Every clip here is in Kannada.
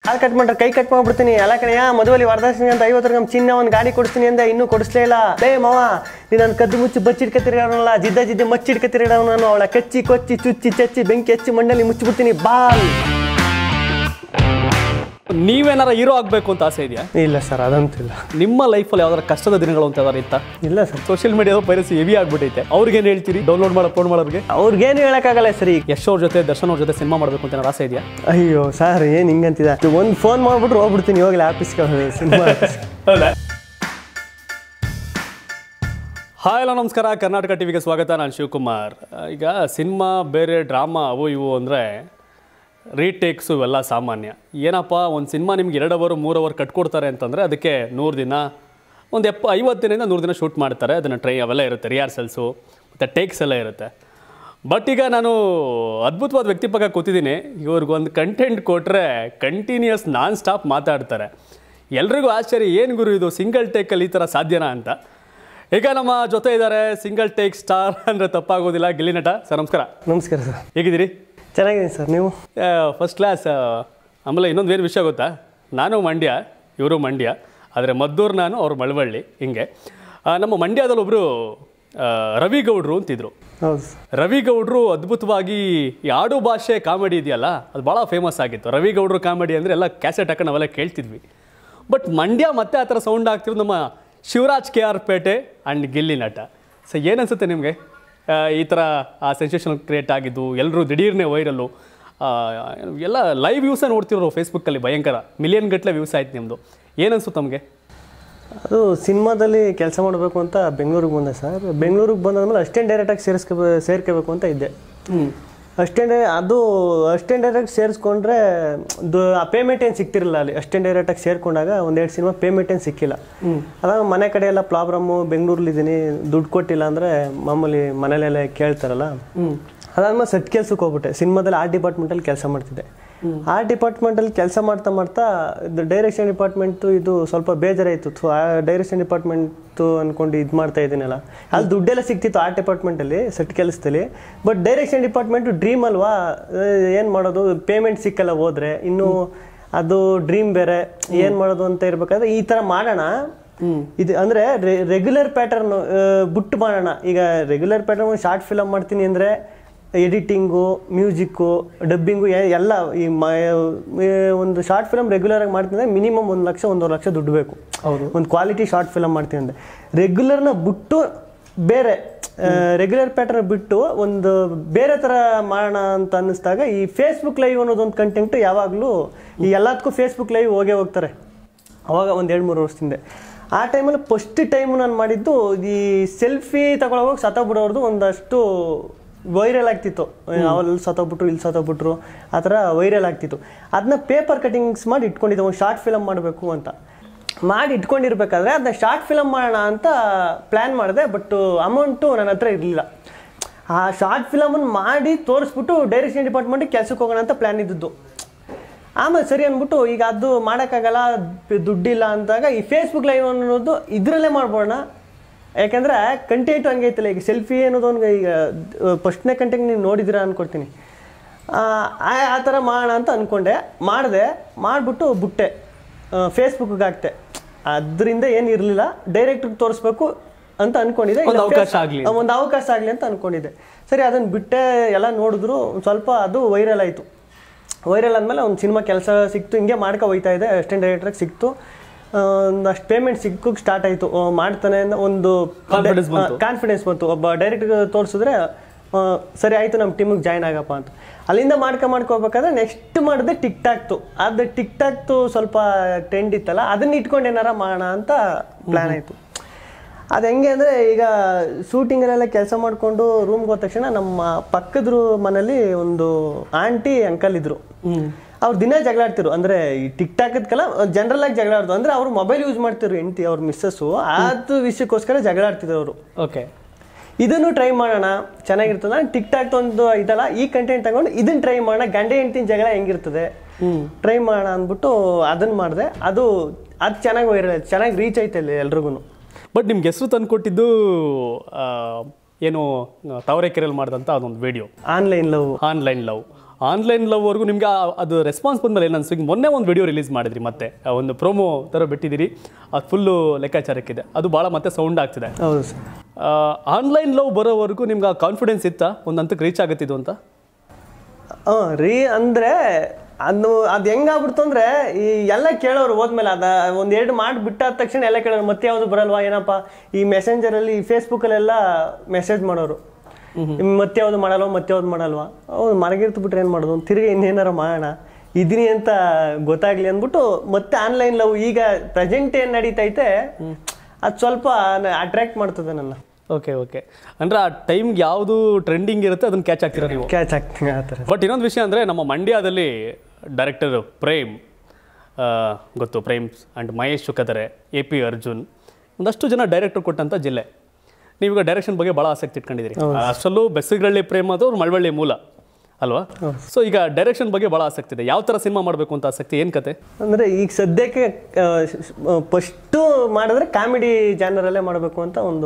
ಕಾಲ್ ಕಟ್ ಮಾಡ್ರೆ ಕೈ ಕಟ್ ಮಾಡ್ಬಿಡ್ತೀನಿ ಎಲ್ಲ ಕಡೆಯ ಮದುವೆಲಿ ವರದಕ್ಷಿಣೆ ಅಂತ ಐವತ್ತು ಗ್ರಾಮ್ ಚಿನ್ನ ಒಂದು ಗಾಡಿ ಕೊಡಿಸ್ತೀನಿ ಅಂದೆ ಇನ್ನೂ ಕೊಡಿಸ್ಲೇ ಇಲ್ಲ ಲೇ ಮಾವ ನೀನು ನನ್ನ ಕದ್ದು ಮುಚ್ಚಿ ಬಚ್ಚಿಡ್ಕ ತಿರುಗಾಡೋನಲ್ಲ ಜಿದ್ದ ಜಿದ್ದೆ ಮಚ್ಚಿಡ್ಕ ತಿರುಗಾಡೋ ನಾನು ಅವಳ ಕಚ್ಚಿ ಕೊಚ್ಚಿ ಚುಚ್ಚಿ ಚಚ್ಚಿ ಬೆಂಕಿ ಹಚ್ಚಿ ಮಣ್ಣಲ್ಲಿ ಮುಚ್ಚಿಬಿಡ್ತೀನಿ ಬಾಲ್ ನೀವೇನಾರ ಹೀರೋ ಆಗಬೇಕು ಅಂತ ಆಸೆ ಇದೆಯಾ ಇಲ್ಲ ಸರ್ ಅದಂತಿಲ್ಲ ನಿಮ್ಮ ಲೈಫಲ್ಲಿ ಯಾವ್ದಾರ ಕಷ್ಟದ ದಿನಗಳು ಅಂತ ಯಾವ್ದಾರು ಇತ್ತಾ ಇಲ್ಲ ಸರ್ ಸೋಷಿಯಲ್ ಮೀಡಿಯಾದ ಪೈರಸಿ ಹೆವಿ ಆಗ್ಬಿಟ್ಟೈತೆ ಅವ್ರಿಗೇನು ಹೇಳ್ತೀರಿ ಡೌನ್ಲೋಡ್ ಮಾಡೋ ಫೋನ್ ಮಾಡೋರಿಗೆ ಅವ್ರಿಗೇನು ಹೇಳಕ್ಕಾಗಲ್ಲ ಸರ್ ಈಗ ಯಶ್ ಅವ್ರ ಜೊತೆ ದರ್ಶನ್ ಅವ್ರ ಜೊತೆ ಸಿನಿಮಾ ಮಾಡಬೇಕು ಅಂತ ಏನಾರು ಆಸೆ ಇದೆಯಾ ಅಯ್ಯೋ ಸರ್ ಏನು ಹಿಂಗಂತಿದೆ ಒಂದು ಫೋನ್ ಮಾಡ್ಬಿಟ್ರೆ ಹೋಗ್ಬಿಡ್ತೀನಿ ಹೋಗ್ಲಿ ಆಫೀಸ್ಗೆ ಸಿನಿಮಾ ಹಾಯ್ ಹಲೋ ನಮಸ್ಕಾರ ಕರ್ನಾಟಕ ಟಿವಿಗೆ ಸ್ವಾಗತ ನಾನು ಶಿವಕುಮಾರ್ ಈಗ ಸಿನಿಮಾ ಬೇರೆ ಡ್ರಾಮಾ ಅವು ಇವು ಅಂದರೆ ರೀಟೇಕ್ಸು ಇವೆಲ್ಲ ಸಾಮಾನ್ಯ ಏನಪ್ಪ ಒಂದು ಸಿನಿಮಾ ನಿಮ್ಗೆ ಎರಡು ಅವರು ಮೂರು ಅವರ್ ಕಟ್ಕೊಡ್ತಾರೆ ಅಂತಂದರೆ ಅದಕ್ಕೆ ನೂರು ದಿನ ಒಂದು ಎಪ್ಪ ಐವತ್ತು ದಿನದಿಂದ ನೂರು ದಿನ ಶೂಟ್ ಮಾಡ್ತಾರೆ ಅದನ್ನು ಟ್ರೈ ಅವೆಲ್ಲ ಇರುತ್ತೆ ರಿಹಾರ್ಸಲ್ಸು ಮತ್ತು ಟೇಕ್ಸ್ ಎಲ್ಲ ಇರುತ್ತೆ ಬಟ್ ಈಗ ನಾನು ಅದ್ಭುತವಾದ ವ್ಯಕ್ತಿ ಪಕ್ಕ ಕೂತಿದ್ದೀನಿ ಇವ್ರಿಗೊಂದು ಕಂಟೆಂಟ್ ಕೊಟ್ಟರೆ ಕಂಟಿನ್ಯೂಸ್ ನಾನ್ ಸ್ಟಾಪ್ ಮಾತಾಡ್ತಾರೆ ಎಲ್ರಿಗೂ ಆಶ್ಚರ್ಯ ಏನು ಗುರು ಇದು ಸಿಂಗಲ್ ಟೇಕಲ್ಲಿ ಈ ಥರ ಸಾಧ್ಯನಾ ಅಂತ ಈಗ ನಮ್ಮ ಜೊತೆ ಇದ್ದಾರೆ ಸಿಂಗಲ್ ಟೇಕ್ ಸ್ಟಾರ್ ಅಂದರೆ ತಪ್ಪಾಗೋದಿಲ್ಲ ಗಿಲ್ಲಿ ನಟ ಸರ್ ನಮಸ್ಕಾರ ನಮಸ್ಕಾರ ಸರ್ ಹೇಗಿದ್ದೀರಿ ಚೆನ್ನಾಗಿದ್ದೀನಿ ಸರ್ ನೀವು ಫಸ್ಟ್ ಕ್ಲಾಸ್ ಆಮೇಲೆ ಇನ್ನೊಂದು ಏನು ವಿಷಯ ಗೊತ್ತಾ ನಾನು ಮಂಡ್ಯ ಇವರು ಮಂಡ್ಯ ಆದರೆ ಮದ್ದೂರು ನಾನು ಅವ್ರು ಮಳವಳ್ಳಿ ಹಿಂಗೆ ಆ, ನಮ್ಮ ಮಂಡ್ಯದಲ್ಲಿ ಒಬ್ಬರು ರವಿ ಗೌಡ್ರು ಅಂತಿದ್ರು ಹೌದು ಸರ್ ರವಿ ಗೌಡ್ರು ಅದ್ಭುತವಾಗಿ ಈ ಆಡು ಭಾಷೆ ಕಾಮಿಡಿ ಇದೆಯಲ್ಲ ಅದು ಭಾಳ ಫೇಮಸ್ ಆಗಿತ್ತು ರವಿ ಗೌಡ್ರು ಕಾಮಿಡಿ ಅಂದರೆ ಎಲ್ಲ ಕ್ಯಾಸೆಟ್ ಹಾಕೊಂಡು ನಾವೆಲ್ಲ ಕೇಳ್ತಿದ್ವಿ ಬಟ್ ಮಂಡ್ಯ ಮತ್ತೆ ಆ ಥರ ಸೌಂಡ್ ಆಗ್ತಿರೋದು ನಮ್ಮ Shivaraj K R Pete and Gilli ನಟ ಸೊ ಏನನ್ಸುತ್ತೆ ನಿಮಗೆ ಈ ಥರ ಆ ಸೆನ್ಸೇಷನ್ ಕ್ರಿಯೇಟ್ ಆಗಿದ್ದು ಎಲ್ಲರೂ ದಿಢೀರ್ನೇ ವೈರಲ್ಲು ಎಲ್ಲ ಲೈವ್ ವ್ಯೂಸೇ ನೋಡ್ತಿರೋ ಫೇಸ್ಬುಕ್ಕಲ್ಲಿ ಭಯಂಕರ ಮಿಲಿಯನ್ ಗಟ್ಟಲೆ ವ್ಯೂಸ್ ಆಯ್ತು ನಿಮ್ಮದು ಏನನ್ಸುತ್ತೆ ನಮಗೆ ಅದು ಸಿನಿಮಾದಲ್ಲಿ ಕೆಲಸ ಮಾಡಬೇಕು ಅಂತ ಬೆಂಗಳೂರಿಗೆ ಬಂದೆ ಸರ್ ಬೆಂಗಳೂರಿಗೆ ಬಂದಾದ್ಮೇಲೆ ಅಷ್ಟೇನು ಡೈರೆಕ್ಟಾಗಿ ಸೇರಿಸ್ಕೊ ಸೇರ್ಕೋಬೇಕು ಅಂತ ಇದ್ದೆ ಅಷ್ಟೇನ್ ಅದು ಅಷ್ಟೇನ್ ಡೈರೆಕ್ಟ್ ಸೇರಿಸ್ಕೊಂಡ್ರೆ ಆ ಪೇಮೆಂಟ್ ಏನು ಸಿಕ್ತಿರಲಿಲ್ಲ ಅಲ್ಲಿ ಅಷ್ಟೇನ್ ಡೈರೆಕ್ಟಾಗಿ ಸೇರ್ಕೊಂಡಾಗ ಒಂದೆರಡು ಸಿನಿಮಾ ಪೇಮೆಂಟ್ ಏನು ಸಿಕ್ಕಿಲ್ಲ ಅದಾಗ ಮನೆ ಕಡೆ ಎಲ್ಲ ಪ್ರಾಬ್ಲಮ್ಮು ಬೆಂಗಳೂರಲ್ಲಿದ್ದೀನಿ ದುಡ್ಡು ಕೊಟ್ಟಿಲ್ಲ ಅಂದರೆ ಮಾಮೂಲಿ ಮನೇಲೆಲ್ಲ ಕೇಳ್ತಾರಲ್ಲ ಅದಾದ್ಮೇಲೆ ಸೆಟ್ ಕೆಲ್ಸಕ್ಕೆ ಹೋಗ್ಬಿಟ್ಟೆ ಸಿನಿಮಾದಲ್ಲಿ ಆರ್ಟ್ ಡಿಪಾರ್ಟ್ಮೆಂಟಲ್ಲಿ ಕೆಲಸ ಮಾಡ್ತಿದ್ದೆ ಆರ್ಟ್ ಡಿಪಾರ್ಟ್ಮೆಂಟಲ್ಲಿ ಕೆಲಸ ಮಾಡ್ತಾ ಮಾಡ್ತಾ ಇದು ಡೈರೆಕ್ಷನ್ ಡಿಪಾರ್ಟ್ಮೆಂಟು ಇದು ಸ್ವಲ್ಪ ಬೇಜಾರಾಯಿತು ಥು, ಆ ಡೈರೆಕ್ಷನ್ ಡಿಪಾರ್ಟ್ಮೆಂಟು ಅಂದ್ಕೊಂಡು ಇದು ಮಾಡ್ತಾ ಇದ್ದೀನಲ್ಲ ಅಲ್ಲಿ ದುಡ್ಡೆಲ್ಲ ಸಿಕ್ತಿತ್ತು ಆರ್ಟ್ ಡಿಪಾರ್ಟ್ಮೆಂಟಲ್ಲಿ ಸೆಟ್ ಕೆಲಸದಲ್ಲಿ ಬಟ್ ಡೈರೆಕ್ಷನ್ ಡಿಪಾರ್ಟ್ಮೆಂಟು ಡ್ರೀಮ್ ಅಲ್ವಾ ಏನು ಮಾಡೋದು ಪೇಮೆಂಟ್ ಸಿಕ್ಕಲ್ಲ ಹೋದ್ರೆ ಇನ್ನು ಅದು ಡ್ರೀಮ್ ಬೇರೆ ಏನು ಮಾಡೋದು ಅಂತ ಇರ್ಬೇಕಾದ್ರೆ ಈ ಥರ ಮಾಡೋಣ ಇದು ಅಂದರೆ ರೆಗ್ಯುಲರ್ ಪ್ಯಾಟರ್ನ್ ಬಿಟ್ಟು ಮಾಡೋಣ ಈಗ ರೆಗ್ಯುಲರ್ ಪ್ಯಾಟರ್ನ್ ಶಾರ್ಟ್ ಫಿಲಮ್ ಮಾಡ್ತೀನಿ ಅಂದರೆ ಎಡಿಟಿಂಗು ಮ್ಯೂಸಿಕ್ಕು ಡಬ್ಬಿಂಗು ಎಲ್ಲ ಈ ಮ ಈ ಒಂದು ಶಾರ್ಟ್ ಫಿಲಮ್ ರೆಗ್ಯುಲರ್ ಆಗಿ ಮಾಡ್ತೀನಿ ಅಂದರೆ ಮಿನಿಮಮ್ ಒಂದು ಲಕ್ಷ ಒಂದೂವರೆ ಲಕ್ಷ ದುಡ್ಡು ಬೇಕು ಹೌದು. ಒಂದು ಕ್ವಾಲಿಟಿ ಶಾರ್ಟ್ ಫಿಲಮ್ ಮಾಡ್ತೀನಿ ಅಂದರೆ ರೆಗ್ಯುಲರ್ನ ಬಿಟ್ಟು ಬೇರೆ ರೆಗ್ಯುಲರ್ ಪ್ಯಾಟರ್ನ್ ಬಿಟ್ಟು ಒಂದು ಬೇರೆ ಥರ ಮಾಡೋಣ ಅಂತ ಅನ್ನಿಸ್ದಾಗ ಈ ಫೇಸ್ಬುಕ್ ಲೈವ್ ಅನ್ನೋದೊಂದು ಕಂಟೆಂಟ್ ಯಾವಾಗಲೂ ಈ ಎಲ್ಲದಕ್ಕೂ ಫೇಸ್ಬುಕ್ ಲೈವ್ ಹೋಗೇ ಹೋಗ್ತಾರೆ ಅವಾಗ ಒಂದು ಎರಡು ಮೂರು ವರ್ಷದಿಂದ ಆ ಟೈಮಲ್ಲಿ ಫಸ್ಟ್ ಟೈಮು ನಾನು ಮಾಡಿದ್ದು ಈ ಸೆಲ್ಫಿ ತಗೊಳೋವಾಗ ಸತ್ತೋಗ್ಬಿಡೋರ್ದು ಒಂದಷ್ಟು ವೈರಲ್ ಆಗ್ತಿತ್ತು ಅವಲ್ಲಿ ಸತ್ತೋಗ್ಬಿಟ್ರು ಇಲ್ಲಿ ಸತ್ತೋಗ್ಬಿಟ್ರು ಆ ಥರ ವೈರಲ್ ಆಗ್ತಿತ್ತು ಅದನ್ನ ಪೇಪರ್ ಕಟಿಂಗ್ಸ್ ಮಾಡಿ ಇಟ್ಕೊಂಡಿದ್ದೆ ಒಂದು ಶಾರ್ಟ್ ಫಿಲಮ್ ಮಾಡಬೇಕು ಅಂತ ಮಾಡಿ ಇಟ್ಕೊಂಡಿರ್ಬೇಕಾದ್ರೆ ಅದನ್ನ ಶಾರ್ಟ್ ಫಿಲಮ್ ಮಾಡೋಣ ಅಂತ ಪ್ಲ್ಯಾನ್ ಮಾಡಿದೆ ಬಟ್ ಅಮೌಂಟು ನನ್ನ ಹತ್ರ ಇರಲಿಲ್ಲ ಆ ಶಾರ್ಟ್ ಫಿಲಮನ್ನು ಮಾಡಿ ತೋರಿಸ್ಬಿಟ್ಟು ಡೈರೆಕ್ಷನ್ ಡಿಪಾರ್ಟ್ಮೆಂಟಿಗೆ ಕೆಲ್ಸಕ್ಕೆ ಹೋಗೋಣ ಅಂತ ಪ್ಲ್ಯಾನ್ ಇದ್ದದ್ದು ಆಮೇಲೆ ಸರಿ ಅಂದ್ಬಿಟ್ಟು ಈಗ ಅದು ಮಾಡೋಕ್ಕಾಗಲ್ಲ ದ್- ದುಡ್ಡಿಲ್ಲ ಅಂದಾಗ ಈ ಫೇಸ್ಬುಕ್ ಲೈವ್ ಅನ್ನೋದು ಇದರಲ್ಲೇ ಮಾಡ್ಬೋಣ ಯಾಕಂದರೆ ಕಂಟೆಂಟ್ ಹಂಗೆ ಐತಲ್ಲ ಈಗ ಸೆಲ್ಫಿ ಅನ್ನೋದು ಒಂದು ಈಗ ಫಸ್ಟ್ನೇ ಕಂಟೆಂಟ್ ನೀವು ನೋಡಿದ್ದೀರಾ ಅನ್ಕೊಡ್ತೀನಿ ಆ ಆ- ಆ ಥರ ಮಾಡೋಣ ಅಂತ ಅಂದ್ಕೊಂಡೆ ಮಾಡಿದೆ ಮಾಡಿಬಿಟ್ಟು ಬಿಟ್ಟೆ ಫೇಸ್ಬುಕ್ಗೆ ಹಾಕ್ತೆ ಅದರಿಂದ ಏನು ಇರಲಿಲ್ಲ ಡೈರೆಕ್ಟ್ರಿಗೆ ತೋರಿಸ್ಬೇಕು ಅಂತ ಅನ್ಕೊಂಡಿದ್ದೆ ಒಂದು ಇಲ್ಲ ಅವಕಾಶ face- ಆಗ್ಲಿ. ಒಂದು ಅವಕಾಶ ಆಗಲಿ ಅಂತ ಅನ್ಕೊಂಡಿದ್ದೆ ಸರಿ ಅದನ್ನು ಬಿಟ್ಟೆ ಎಲ್ಲ ನೋಡಿದ್ರು ಒಂದು ಸ್ವಲ್ಪ ಅದು ವೈರಲ್ ಆಯಿತು ವೈರಲ್ ಆದಮೇಲೆ ಒಂದು ಸಿನಿಮಾ ಕೆಲಸ ಸಿಕ್ತು ಹಿಂಗೆ ಮಾಡ್ಕೊ ಹೋಯ್ತಾ ಇದೆ ಅಷ್ಟೇನು ಡೈರೆಕ್ಟ್ರಿಗೆ ಸಿಕ್ತು ಒಂದಷ್ಟು ಪೇಮೆಂಟ್ ಸಿಕ್ಕಕ್ಕೆ ಸ್ಟಾರ್ಟ್ ಆಯಿತು ಮಾಡ್ತಾನೆ ಅನ್ನೋ ಒಂದು Confidence ಬಂತು. ಕಾನ್ಫಿಡೆನ್ಸ್ ಬಂತು ಒಬ್ಬ ಡೈರೆಕ್ಟ್ಗೆ ತೋರಿಸಿದ್ರೆ ಸರಿ ಆಯಿತು ನಮ್ಮ ಟೀಮಿಗೆ ಜಾಯ್ನ್ ಆಗಪ್ಪ ಅಂತ ಅಲ್ಲಿಂದ ಮಾಡ್ಕೊ ಮಾಡ್ಕೋಬೇಕಾದ್ರೆ ನೆಕ್ಸ್ಟ್ ಮಾಡಿದೆ ಟಿಕ್ ಟಾಕ್ತು ಅದು ಟಿಕ್ ಟಾಕ್ತು ಸ್ವಲ್ಪ ಟ್ರೆಂಡ್ ಇತ್ತಲ್ಲ ಅದನ್ನ ಇಟ್ಕೊಂಡು ಏನಾರ ಮಾಡೋಣ ಅಂತ ಪ್ಲ್ಯಾನ್ ಆಯಿತು ಅದು ಹೆಂಗೆ ಅಂದರೆ ಈಗ ಶೂಟಿಂಗಲ್ಲೆಲ್ಲ ಕೆಲಸ ಮಾಡಿಕೊಂಡು ರೂಮ್ಗೆ ಹೋದ ತಕ್ಷಣ ನಮ್ಮ ಪಕ್ಕದ ರೂ- ಮನೇಲಿ ಒಂದು ಆಂಟಿ ಅಂಕಲ್ ಇದ್ರು ಅವ್ರು ದಿನ ಜಗಳಾಡ್ತಿರು ಅಂದರೆ ಈ ಟಿಕ್ ಟಾಕದ್ಕೆಲ್ಲ ಜನರಲ್ ಆಗಿ ಜಗಳಾಡ್ದು ಅಂದರೆ ಅವ್ರು ಮೊಬೈಲ್ ಯೂಸ್ ಮಾಡ್ತಿರು ಹೆಂಡತಿ ಅವ್ರ ಮಿಸ್ಸಸ್ಸು ಅದು ವಿಷಯಕ್ಕೋಸ್ಕರ ಜಗಳಾಡ್ತಿದ್ರು ಅವರು ಓಕೆ ಇದನ್ನು ಟ್ರೈ ಮಾಡೋಣ ಚೆನ್ನಾಗಿರ್ತದೆ ಟಿಕ್ ಟಾಕ್ ಒಂದು ಇದಲ್ಲ ಈ ಕಂಟೆಂಟ್ ತಗೊಂಡು ಇದನ್ನ ಟ್ರೈ ಮಾಡೋಣ ಗಂಡೆ ಹೆಂಡತಿನ ಜಗಳ ಹೆಂಗಿರ್ತದೆ ಟ್ರೈ ಮಾಡೋಣ ಅಂದ್ಬಿಟ್ಟು ಅದನ್ನ ಮಾಡಿದೆ ಅದು ಅದು ಚೆನ್ನಾಗಿ ವೈರಲ್ ಆಯ್ತು ಚೆನ್ನಾಗಿ ರೀಚ್ ಐತೆ ಅಲ್ಲಿ ಎಲ್ರಿಗೂ ಬಟ್ ನಿಮ್ಗೆ ಹೆಸರು ತಂದುಕೊಟ್ಟಿದ್ದು ಏನು ತಾವರೆಕೆರೆಯಲ್ಲಿ ಮಾಡಿದಂಥ ಅದೊಂದು video online love online love online ಲವ್ವರೆಗೂ ನಿಮ್ಗೆ ಆ- ಅದು ರೆಸ್ಪಾನ್ಸ್ ಬಂದ್ಮೇಲೆ ಏನು ಅನ್ಸು ಈಗ ಮೊನ್ನೆ ಒಂದು ವಿಡಿಯೋ ರಿಲೀಸ್ ಮಾಡಿದ್ರಿ ಮತ್ತೆ ಆ ಒಂದು ಪ್ರೋಮೋ ಥರ ಬಿಟ್ಟಿದ್ದೀರಿ ಅದು ಫುಲ್ಲು ಲೆಕ್ಕಾಚಾರಕ್ಕಿದೆ ಅದು ಭಾಳ ಮತ್ತೆ ಸೌಂಡ್ ಆಗ್ತಿದೆ ಹೌದು ಸರ್ ಆನ್ಲೈನ್ ಲವ್ ಬರೋವರೆಗೂ ನಿಮ್ಗೆ ಆ ಕಾನ್ಫಿಡೆನ್ಸ್ ಇತ್ತಾ ಒಂದು ಹಂತಕ್ಕೆ ರೀಚ್ ಆಗುತ್ತಿದ್ದು ಅಂತ ಹಾಂ ರೀ ಅಂದರೆ ಅದು ಅದು ಹೆಂಗಾಗ್ಬಿಡ್ತು ಅಂದರೆ ಈ ಎಲ್ಲ ಕೇಳೋರು ಹೋದ್ಮೇಲೆ ಅದ ಒಂದು ಎರಡು ಮಾಡಿ ಬಿಟ್ಟಾದ ತಕ್ಷಣ ಎಲ್ಲ ಕೇಳೋರು ಮತ್ತೆ ಯಾವುದು ಬರಲ್ವಾ ಏನಪ್ಪ ಈ ಮೆಸೆಂಜರಲ್ಲಿ ಈ ಫೇಸ್ಬುಕ್ಕಲ್ಲೆಲ್ಲ ಮೆಸೇಜ್ ಮಾಡೋರು ಇಮ್ ಮತ್ತೆ ಯಾವುದು ಮಾಡಲ್ವಾ ಮತ್ತೆ ಯಾವ್ದು ಮಾಡಲ್ವಾ ಹೌದು ಮರಗಿರ್ತು ಬಿಟ್ರೆ ಏನು ಮಾಡೋದು ತಿರುಗಿ ಇನ್ನೇನಾರ ಮಾಡೋಣ ಇದೀನಿ ಅಂತ ಗೊತ್ತಾಗ್ಲಿ ಅಂದ್ಬಿಟ್ಟು ಮತ್ತೆ ಆನ್ಲೈನ್ ಲವ್ ಈಗ ಪ್ರೆಸೆಂಟ್ ಏನು ನಡೀತೈತೆ ಅದು ಸ್ವಲ್ಪ ಅಟ್ರಾಕ್ಟ್ ಮಾಡ್ತದೆ ನನ್ನ ಓಕೆ ಓಕೆ ಅಂದರೆ ಆ ಟೈಮ್ಗೆ ಯಾವುದು ಟ್ರೆಂಡಿಂಗ್ ಇರುತ್ತೆ ಅದನ್ನು ಕ್ಯಾಚ್ ಆಗ್ತೀರಾ ನೀವು ಕ್ಯಾಚ್ ಆಗ್ತೀನಿ ಆ ಥರ ಬಟ್ ಇನ್ನೊಂದು ವಿಷಯ ಅಂದರೆ ನಮ್ಮ ಮಂಡ್ಯದಲ್ಲಿ ಡೈರೆಕ್ಟರ್ ಪ್ರೇಮ್ ಆ, ಗೊತ್ತು ಪ್ರೇಮ್ ಆ್ಯಂಡ್ ಮಹೇಶ್ ಚುಕದರೆ ಎ ಪಿ ಅರ್ಜುನ್ ಒಂದಷ್ಟು ಜನ ಡೈರೆಕ್ಟರ್ ಕೊಟ್ಟಂಥ ಜಿಲ್ಲೆ ನೀವೀಗ ಡೈರೆಕ್ಷನ್ ಬಗ್ಗೆ ಭಾಳ ಆಸಕ್ತಿ ಇಟ್ಕೊಂಡಿದ್ದೀರಿ ಅಷ್ಟರಲ್ಲೂ ಬೆಸ್ಸಿಗಳ್ಳಿ ಪ್ರೇಮ್ ಅದು ಅವ್ರ ಮಳವಳ್ಳಿ ಮೂಲ ಅಲ್ವಾ ಸೊ ಈಗ ಡೈರೆಕ್ಷನ್ ಬಗ್ಗೆ ಭಾಳ ಆಸಕ್ತಿ ಇದೆ ಯಾವ ಥರ ಸಿನಿಮಾ ಮಾಡಬೇಕು ಅಂತ ಆಸಕ್ತಿ ಏನು ಕತೆ ಅಂದರೆ ಈಗ ಸದ್ಯಕ್ಕೆ ಫಸ್ಟು ಮಾಡಿದ್ರೆ ಕಾಮಿಡಿ ಜಾನರಲ್ಲೇ ಮಾಡಬೇಕು ಅಂತ ಒಂದು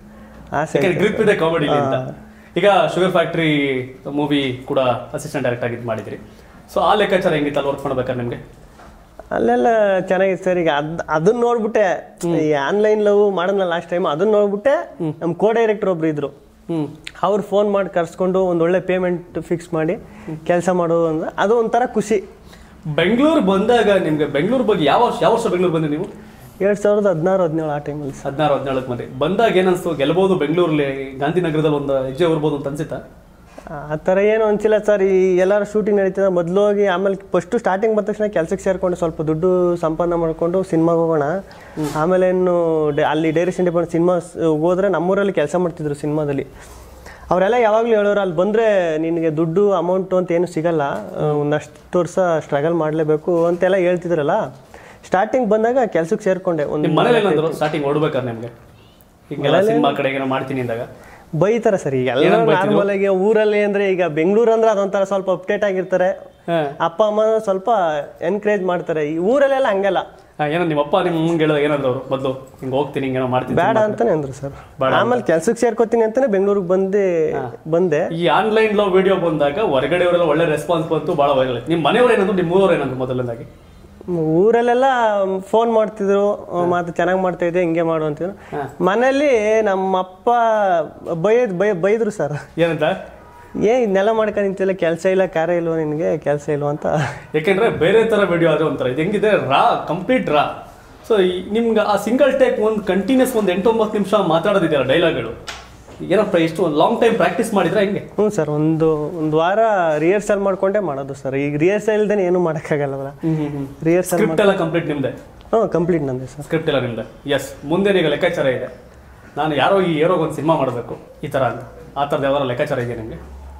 ಆಸೆ ಇದೆ. ಗ್ರಿಪ್ ಇದೆ ಕಾಮಿಡಿ ಅಂತ ಈಗ ಶುಗರ್ ಫ್ಯಾಕ್ಟ್ರಿ ಮೂವಿ ಕೂಡ ಅಸಿಸ್ಟೆಂಟ್ ಡೈರೆಕ್ಟ್ ಆಗಿದ್ದು ಮಾಡಿದ್ರಿ ಸೊ ಆ ಲೆಕ್ಕಾಚಾರ ಹೆಂಗಿತ್ತು ಅಲ್ಲಿ ವರ್ಕ್ ಮಾಡ್ಬೇಕಾದ್ರೆ ನಿಮಗೆ ಅಲ್ಲೆಲ್ಲ ಚೆನ್ನಾಗಿತ್ತು ಸರ್ ಈಗ ಅದ್ ಅದನ್ನ ನೋಡ್ಬಿಟ್ಟೆ ಈ ಆನ್ಲೈನ್ ಲವ್ ಮಾಡೋಣ ಲಾಸ್ಟ್ ಟೈಮ್ ಅದನ್ನ ನೋಡ್ಬಿಟ್ಟೆ ನಮ್ಮ ಕೋ ಡೈರೆಕ್ಟರ್ ಒಬ್ರು ಇದ್ರು ಹ್ಞೂ ಅವ್ರು ಫೋನ್ ಮಾಡಿ ಕರ್ಸ್ಕೊಂಡು ಒಂದು ಒಳ್ಳೆ ಪೇಮೆಂಟ್ ಫಿಕ್ಸ್ ಮಾಡಿ ಕೆಲಸ ಮಾಡೋದು ಅಂದ್ರೆ ಅದು ಒಂಥರ ಖುಷಿ ಬೆಂಗಳೂರು ಬಂದಾಗ ನಿಮಗೆ ಬೆಂಗಳೂರು ಬಗ್ಗೆ ಯಾವ ವರ್ಷ ಯಾವ ವರ್ಷ ಬೆಂಗಳೂರು ಬಂದ್ರಿ ನೀವು ಎರಡು ಸಾವಿರದ ಹದಿನಾರು ಹದಿನೇಳು ಆ ಟೈಮಲ್ಲಿ ಹದಿನಾರು ಹದಿನೇಳಕ್ಕೆ ಬಂದ್ರಿ ಬಂದಾಗ ಏನನ್ಸ್ತು ಗೆಲ್ಬೋದು ಬೆಂಗಳೂರಲ್ಲಿ ಗಾಂಧಿನಗರದಲ್ಲಿ ಒಂದು ಹೆಜ್ಜೆ ಹೊರ್ಬೋದು ಅಂತ ಅನ್ಸಿತ್ತಾ ಆ ಥರ ಏನು ಅನ್ಸಿಲ್ಲ ಸರ್ ಈ ಎಲ್ಲರ ಶೂಟಿಂಗ್ ನಡೀತದೆ ಮೊದಲು ಹೋಗಿ ಆಮೇಲೆ ಫಸ್ಟು ಸ್ಟಾರ್ಟಿಂಗ್ ಬಂದ ತಕ್ಷಣ ಕೆಲಸಕ್ಕೆ ಸೇರಿಕೊಂಡು ಸ್ವಲ್ಪ ದುಡ್ಡು ಸಂಪಾದನೆ ಮಾಡಿಕೊಂಡು ಸಿನಿಮಾಗೆ ಹೋಗೋಣ ಆಮೇಲೆ ಇನ್ನು ಡೆ- ಅಲ್ಲಿ ಡೈರೆಕ್ಷನ್ ಡಿಪಾರ್ಟ್ಮೆಂಟ್ ಸಿನಿಮಾ ಹೋದ್ರೆ ನಮ್ಮೂರಲ್ಲಿ ಕೆಲಸ ಮಾಡ್ತಿದ್ರು ಸಿನಿಮಾದಲ್ಲಿ ಅವರೆಲ್ಲ ಯಾವಾಗಲೂ ಹೇಳೋರು ಅಲ್ಲಿ ಬಂದರೆ ನಿನಗೆ ದುಡ್ಡು ಅಮೌಂಟು ಅಂತ ಏನು ಸಿಗಲ್ಲ ಆ, ಒಂದಷ್ಟು ವರ್ಷ ಸ್ಟ್ರಗಲ್ ಮಾಡಲೇಬೇಕು ಅಂತೆಲ್ಲ ಹೇಳ್ತಿದ್ರಲ್ಲ ಸ್ಟಾರ್ಟಿಂಗ್ ಬಂದಾಗ ಕೆಲಸಕ್ಕೆ ಸೇರಿಕೊಂಡೆ ಒಂದು ನಿಮ್ಮ ಮನೇಲಿ ಏನಂದ್ರು ಸ್ಟಾರ್ಟಿಂಗ್ ಹೊಡ್ಬೇಕಾದ್ರೆ ನಿಮಗೆ ಹಿಂಗೆಲ್ಲ ಸಿನಿಮಾ ಕಡೆಗೆ ಏನೋ ಮಾಡ್ತೀನಿ ಅಂದಾಗ ಬೈತಾರೆ ಸರ್ ಈಗ ಎಲ್ಲ ನಾರ್ಮಲ್ ಆಗಿ ಊರಲ್ಲಿ ಅಂದ್ರೆ ಈಗ ಬೆಂಗಳೂರು ಅಂದ್ರೆ ಅದೊಂಥರ ಸ್ವಲ್ಪ ಅಪ್ಡೇಟ್ ಆಗಿರ್ತಾರೆ ಹಾಂ ಅಪ್ಪ ಅಮ್ಮ ಸ್ವಲ್ಪ ಎನ್ಕರೇಜ್ ಮಾಡ್ತಾರೆ ಈ ಊರಲ್ಲೆಲ್ಲ ಹಂಗಲ್ಲ ಏನೋ ನಿಮ್ಮ ಅಪ್ಪ ನಿಮ್ಮ ಮುಂಗೆ ಹೇಳಿದಾಗ ಏನಂದ್ರು ಅವರು ಮೊದಲು ಹಿಂಗೆ ಹೋಗ್ತೀನಿ ಹಿಂಗೇನೋ ಮಾಡ್ತೀನಿ ಬೇಡ ಅಂತಾನೆ ಅಂದ್ರು ಸರ್ ಆಮೇಲೆ ಕೆಲ್ಸಕ್ಕೆ ಸೇರ್ಕೋತೀನಿ ಅಂತಾನೆ ಬೆಂಗಳೂರಿಗೆ ಬಂದೆ ಬಂದೆ ಈ ಆನ್ಲೈನ್ ಲವ್ ವಿಡಿಯೋ ಬಂದಾಗ ಹೊರಗಡೆಯವರೆಲ್ಲ ಒಳ್ಳೆ ರೆಸ್ಪಾನ್ಸ್ ಬಂತು ಭಾಳ ವೈರಲ್ ಆಯ್ತು ನಿಮ್ಮ ಮನೆಯವ್ರು ಏನಂದ್ರು ನಿಮ್ಮ ಊರವ್ರು ಏನಂದ್ರು ಮೊದಲನೇದಾಗಿ ಊರಲ್ಲೆಲ್ಲ ಫೋನ್ ಮಾಡ್ತಿದ್ರು ಮಾತು ಚೆನ್ನಾಗಿ ಮಾಡ್ತಾ ಇದ್ದೆ ಹಿಂಗೆ ಮಾಡು ಅಂತಿದ್ರು ಮನೇಲಿ ನಮ್ಮ ಅಪ್ಪ ಬೈದ್ ಬೈ ಬೈದ್ರು ಸರ್ ಏನಂತ ಏ ಇದನ್ನೆಲ್ಲ ಮಾಡ್ಕೊಂಡು ನಿಂತಿಲ್ಲ ಕೆಲಸ ಇಲ್ಲ ಕಾರ್ಯ ಇಲ್ವ ನಿನಗೆ ಕೆಲಸ ಇಲ್ವ ಅಂತ ಯಾಕೆಂದ್ರೆ ಬೇರೆ ಥರ ವಿಡಿಯೋ ಆದ್ರೆ ಒಂಥರ ಇದು ಹೆಂಗಿದೆ ರಾ ಕಂಪ್ಲೀಟ್ ರಾ ಸೊ ನಿಮ್ಗೆ ಆ ಸಿಂಗಲ್ ಟೇಕ್ ಒಂದು ಕಂಟಿನ್ಯೂಸ್ ಒಂದು ಎಂಟೊಂಬತ್ತು ನಿಮಿಷ ಮಾತಾಡೋದಿದೆಯಲ್ಲ ಡೈಲಾಗ್ಗಳು ಏನಪ್ಪ ಎಷ್ಟು ಒಂದು ಲಾಂಗ್ ಟೈಮ್ ಪ್ರಾಕ್ಟೀಸ್ ಮಾಡಿದ್ರೆ ಹೆಂಗೆ ಹ್ಞೂ ಸರ್ ಒಂದು ಒಂದು ವಾರ ರಿಹರ್ಸಲ್ ಮಾಡ್ಕೊಂಡೇ ಮಾಡೋದು ಸರ್ ಈಗ ರಿಹರ್ಸಲ್ ಇಲ್ದೇನೆ ಏನೂ ಮಾಡೋಕ್ಕಾಗಲ್ಲವಲ್ಲ ರಿಹರ್ಸಲ್ ಸ್ಕ್ರಿಪ್ಟ್ ಎಲ್ಲ ಕಂಪ್ಲೀಟ್ ನಿಮ್ದೆ ಹ್ಞೂ ಕಂಪ್ಲೀಟ್ ನಂದೆ ಸರ್ ಸ್ಕ್ರಿಪ್ಟ್ ಎಲ್ಲ ನಿಮ್ದೆ ಎಸ್ ಮುಂದೆ ಈಗ ಲೆಕ್ಕಾಚಾರ ಇದೆ ನಾನು ಯಾರೋ ಈ ಏರೋಗೆ ಒಂದು ಸಿನಿಮಾ ಮಾಡಬೇಕು ಈ ಥರ ಅಂತ ಆ ಥರದ್ದು ಯಾವ್ದಾರ ಲೆಕ್ಕಾಚಾರ ಇದೆ ನಿಮಗೆ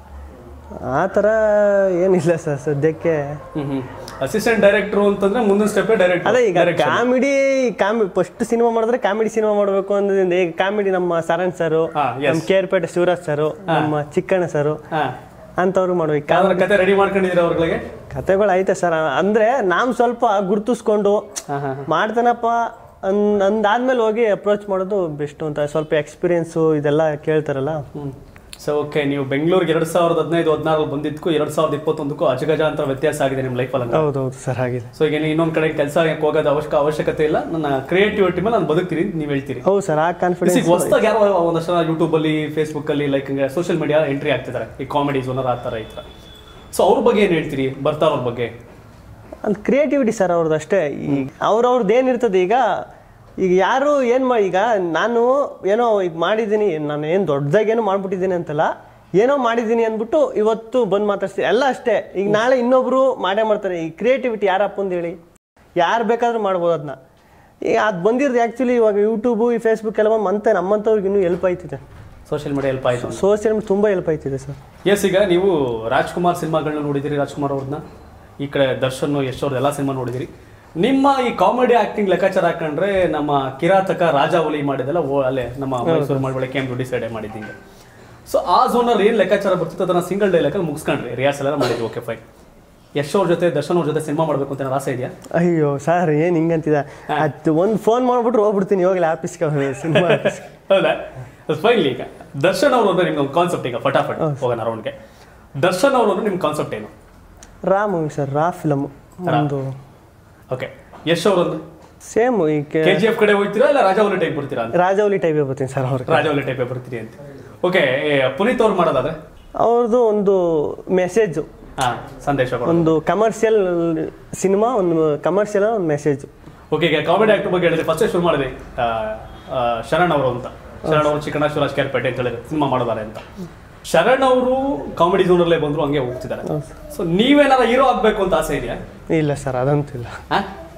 ಆ ಥರ ಏನಿಲ್ಲ ಸರ್ ಸದ್ಯಕ್ಕೆ ಹ್ಮ್ ಹ್ಮ್ ಅಸಿಸ್ಟೆಂಟ್ ಡೈರೆಕ್ಟ್ರು ಅಂತಂದ್ರೆ ಮುಂದಿನ ಸ್ಟೆಪ್ಪೇ ಡೈರೆಕ್ಟ್ ಅದೇ ಈಗ ಕಾಮಿಡಿ ಕಾಮಿ ಫಸ್ಟ್ ಸಿನಿಮಾ ಮಾಡಿದ್ರೆ ಕಾಮಿಡಿ ಸಿನಿಮಾ ಮಾಡಬೇಕು ಅನ್ನೋದ್ರಿಂದ ಈಗ ಕಾಮಿಡಿ ನಮ್ಮ ಸರಣ್ ಸರು ಹಾ ನಮ್ಮ ಕೇರ್ಪೇಟೆ ಶಿವರಾಜ್ ಸರು ನಮ್ಮ ಚಿಕ್ಕಣ್ಣ ಸರು ಹಾ ಅಂಥವ್ರು ಮಾಡ್ಬೇಕು ಯಾವ್ದಾರ ಕತೆ ರೆಡಿ ಮಾಡ್ಕೊಂಡಿದ್ದೀರಾ ಅವ್ರಿಗೆ ಕತೆಗಳು ಐತೆ ಸರ್ ಅಂದ್ರೆ ನಾವು ಸ್ವಲ್ಪ ಗುರುತಿಸ್ಕೊಂಡು ಹಾ ಹಾ ಮಾಡ್ತಾನಪ್ಪ ಅನ್ ಅಂದಾದ್ಮೇಲೆ ಹೋಗಿ ಅಪ್ರೋಚ್ ಮಾಡೋದು ಬೆಸ್ಟ್ ಅಂತ ಸ್ವಲ್ಪ ಎಕ್ಸ್ಪೀರಿಯನ್ಸು ಇದೆಲ್ಲ ಕೇಳ್ತಾರಲ್ಲ ಹ್ಮ್ ಸೊ ಓಕೆ ನೀವು ಬೆಂಗಳೂರಿಗೆ ಎರಡು ಸಾವಿರದ ಹದಿನೈದು ಹದಿನಾರಲ್ಲಿ ಬಂದಿದ್ದಕ್ಕೂ ಎರಡು ಸಾವಿರದ ಇಪ್ಪತ್ತೊಂದಕ್ಕೂ ಅಜಗಜ ಅಂತ ವ್ಯತ್ಯಾಸ ಆಗಿದೆ ನಿಮ್ಮ ಲೈಫಲ್ಲಿ ಹೌದೌದು ಸರ್ ಆಗಿದೆ ಸೊ ಈಗ ನೀವು ಇನ್ನೊಂದು ಕಡೆ ಕೆಲಸ ಹೋಗೋದು ಅವಶ್ಯಕ ಅವಶ್ಯಕತೆ ಇಲ್ಲ ನನ್ನ ಕ್ರಿಯೇಟಿವಿಟಿ ಮೇಲೆ ನಾನು ಬದುಕ್ತೀನಿ ಅಂತ ನೀವು ಹೇಳ್ತೀರಿ ಹೌದು ಸರ್ ಆ ಕಾನ್ಫಿಡೆನ್ಸ್ ಈಗ ಹೊಸದಾಗಿ ಯಾರೋ ಒಂದಷ್ಟು ಜನ ಯೂಟ್ಯೂಬಲ್ಲಿ ಫೇಸ್ಬುಕ್ಕಲ್ಲಿ ಲೈಕ್ ಹಂಗೆ ಸೋಷಿಯಲ್ ಮೀಡಿಯಾ ಎಂಟ್ರಿ ಆಗ್ತಿದ್ದಾರೆ ಈ ಕಾಮಿಡಿ ಓನರ್ ಆ ಥರ ಈ ಥರ ಸೊ ಅವ್ರ ಬಗ್ಗೆ ಏನು ಹೇಳ್ತೀರಿ ಬರ್ತಾರವ್ರ ಬಗ್ಗೆ ಅದು ಕ್ರಿಯೇಟಿವಿಟಿ ಸರ್ ಅವ್ರದ್ದು ಅಷ್ಟೇ ಈಗ ಅವ್ರವ್ರದ್ದು ಏನಿರ್ತದೆ ಈಗ ಈಗ ಯಾರು ಏನು ಮಾ ಈಗ ನಾನು ಏನೋ ಈಗ ಮಾಡಿದ್ದೀನಿ ನಾನು ಏನು ದೊಡ್ಡದಾಗೇನೋ ಮಾಡ್ಬಿಟ್ಟಿದ್ದೀನಿ ಅಂತಲ್ಲ ಏನೋ ಮಾಡಿದ್ದೀನಿ ಅಂದ್ಬಿಟ್ಟು ಇವತ್ತು ಬಂದು ಮಾತಾಡ್ತೀನಿ ಎಲ್ಲ ಅಷ್ಟೇ ಈಗ ನಾಳೆ ಇನ್ನೊಬ್ರು ಮಾಡೇ ಮಾಡ್ತಾರೆ ಈ ಕ್ರಿಯೇಟಿವಿಟಿ ಯಾರಪ್ಪ ಅಂತ ಹೇಳಿ ಯಾರು ಬೇಕಾದ್ರೂ ಮಾಡ್ಬೋದು ಅದನ್ನ ಈಗ ಅದು ಬಂದಿರೋದು ಆ್ಯಕ್ಚುಲಿ ಇವಾಗ ಯೂಟ್ಯೂಬು ಈ ಫೇಸ್ಬುಕ್ ಎಲ್ಲ ಮತ್ತೆ ನಮ್ಮಂಥವ್ರಿಗೆ ಇನ್ನೂ ಹೆಲ್ಪ್ ಆಯ್ತಿದೆ ಸೋಷಿಯಲ್ ಮೀಡಿಯಾ ಹೆಲ್ಪ್ ಆಯಿತು ಸೋಷಿಯಲ್ ಮೀಡಿಯಾ ತುಂಬ ಹೆಲ್ಪ್ ಆಯ್ತಿದೆ ಸರ್ ಎಸ್ ಈಗ ನೀವು ರಾಜ್ಕುಮಾರ್ ಸಿನಿಮಾಗಳನ್ನ ನೋಡಿದಿರಿ ರಾಜ್ಕುಮಾರ್ ಅವ್ರನ್ನ ಈ ಕಡೆ ದರ್ಶನ್ ಯಶ್ ಅವ್ರದ್ದು ಎಲ್ಲ ಸಿನಿಮಾ ನೋಡಿದಿರಿ ನಿಮ್ಮ ಈ ಕಾಮಿಡಿ ಆಕ್ಟಿಂಗ್ ಲೆಕ್ಕಾಚಾರ ಹಾಕೊಂಡ್ರೆ ನಮ್ಮ ಕಿರಾತಕ ರಾಜ ಹುಲಿ ಮಾಡಿದೆಲ್ಲ ಓ ಅಲ್ಲೇ ನಮ್ಮ ಮೈಸೂರು ಮಾಡಬಳೆ ಕೆ ಎಮ್ ದುಡ್ಡಿ ಸೈಡೆ ಮಾಡಿದ್ದಿಂಗೆ ಸೊ ಆ ಝೋನಲ್ಲಿ ಏನು ಲೆಕ್ಕಾಚಾರ ಬರ್ತಿತ್ತು ಅದನ್ನ ಸಿಂಗಲ್ ಡೈಲಾಗಲ್ಲಿ ಮುಗಿಸ್ಕೊಂಡ್ರಿ ರಿಯಾರ್ಸಲ್ ಎಲ್ಲ ಮಾಡಿದ್ವಿ ಓಕೆ ಫೈನ್ ಯಶ್ ಅವ್ರ ಜೊತೆ ದರ್ಶನ್ ಅವ್ರ ಜೊತೆ ಸಿನಿಮಾ ಮಾಡಬೇಕು ಅಂತ ಏನಾದ್ರು ಆಸೆ ಇದೆಯಾ ಅಯ್ಯೋ ಸರ್ ಏನು ಹಿಂಗಂತಿದ ಅದು ಒಂದು ಫೋನ್ ಮಾಡ್ಬಿಟ್ರೆ ಹೋಗ್ಬಿಡ್ತೀನಿ ಇವಾಗಲೇ ಆಫೀಸ್ಗೆ ಸಿನಿಮಾ ಆಫೀಸ್ಗೆ ಹೌದಾ ಫೈನಲಿ ಈಗ ದರ್ಶನ್ ಅವರು ಅಂದ್ರೆ ನಿಮ್ಗೆ ಒಂದು ಕಾನ್ಸೆಪ್ಟ್ ಈಗ ಫಟಾಫಟ್ ಹೋಗೋಣ ರೌಂಡ್ಗೆ ದರ್ಶನ್ ಅವರು ಅಂದ್ರೆ ನಿಮ್ಮ ಕಾನ್ಸೆಪ್ಟ್ ಏನು raw movie sir raw film ಒಂದು ಓಕೆ ಯಶ್ ಅವರೊಂದು ಸೇಮ್ ಈ ಕೆ- ಕೆ ಜಿ ಎಫ್ ಕಡೆ ಹೋಗ್ತೀರಾ ಇಲ್ಲ ರಾಜಾವಲಿ ಟೈಪ್ ಬರ್ತೀರಾ ಅಂತ ರಾಜವಲಿ ಟೈಪ್ ಬರ್ತೀನಿ ಸರ್ ಅವ್ರಿಗೆ ರಾಜಾವಲಿ ಟೈಪ್ ಬರ್ತೀರಿ ಅಂತ ಓಕೆ ಪುನೀತ್ ಅವ್ರು ಮಾಡೋದಾದ್ರೆ ಅವ್ರದ್ದು ಒಂದು ಮೆಸೇಜು ಹಾ ಸಂದೇಶ ಕೊಡೋದು ಒಂದು ಕಮರ್ಷಿಯಲ್ ಸಿನಿಮಾ ಒಂದು ಕಮರ್ಷಿಯಲ್ ಒಂದು ಮೆಸೇಜ್ ಓಕೆ ಈಗ ಕಾಮಿಡಿ ಆಕ್ಟರ್ ಬಗ್ಗೆ ಹೇಳಿದ್ರೆ ಫಸ್ಟ್ ಶುರು ಮಾಡಿದ್ವಿ ಆ, ಆ, ಶರಣ್ ಅವರು ಅಂತ ಶರಣ್ ಅವರು ಚಿಕ್ಕಣ್ಣ ಶಿವರಾಜ್ ಕೇರ್ಪೇಟೆ ಅಂತ ಹೇಳಿದ್ರೆ ಸಿನಿಮಾ ಮಾಡೋದಾರೆ ಅಂತ ಶರಣ್ ಅವರು ಕಾಮಿಡಿ ಝೋನಲ್ಲೇ ಬಂದ್ರು ಹಂಗೆ ಹೋಗ್ತಿದ್ದಾರೆ ಸೊ ನೀವೇನಾರ ಹೀರೋ ಆಗ್ಬೇಕು ಅಂತ ಆಸೆ ಇದೆಯಾ ಇಲ್ಲ ಸರ್ ಅದಂತೂ ಇಲ್ಲ ಹಾ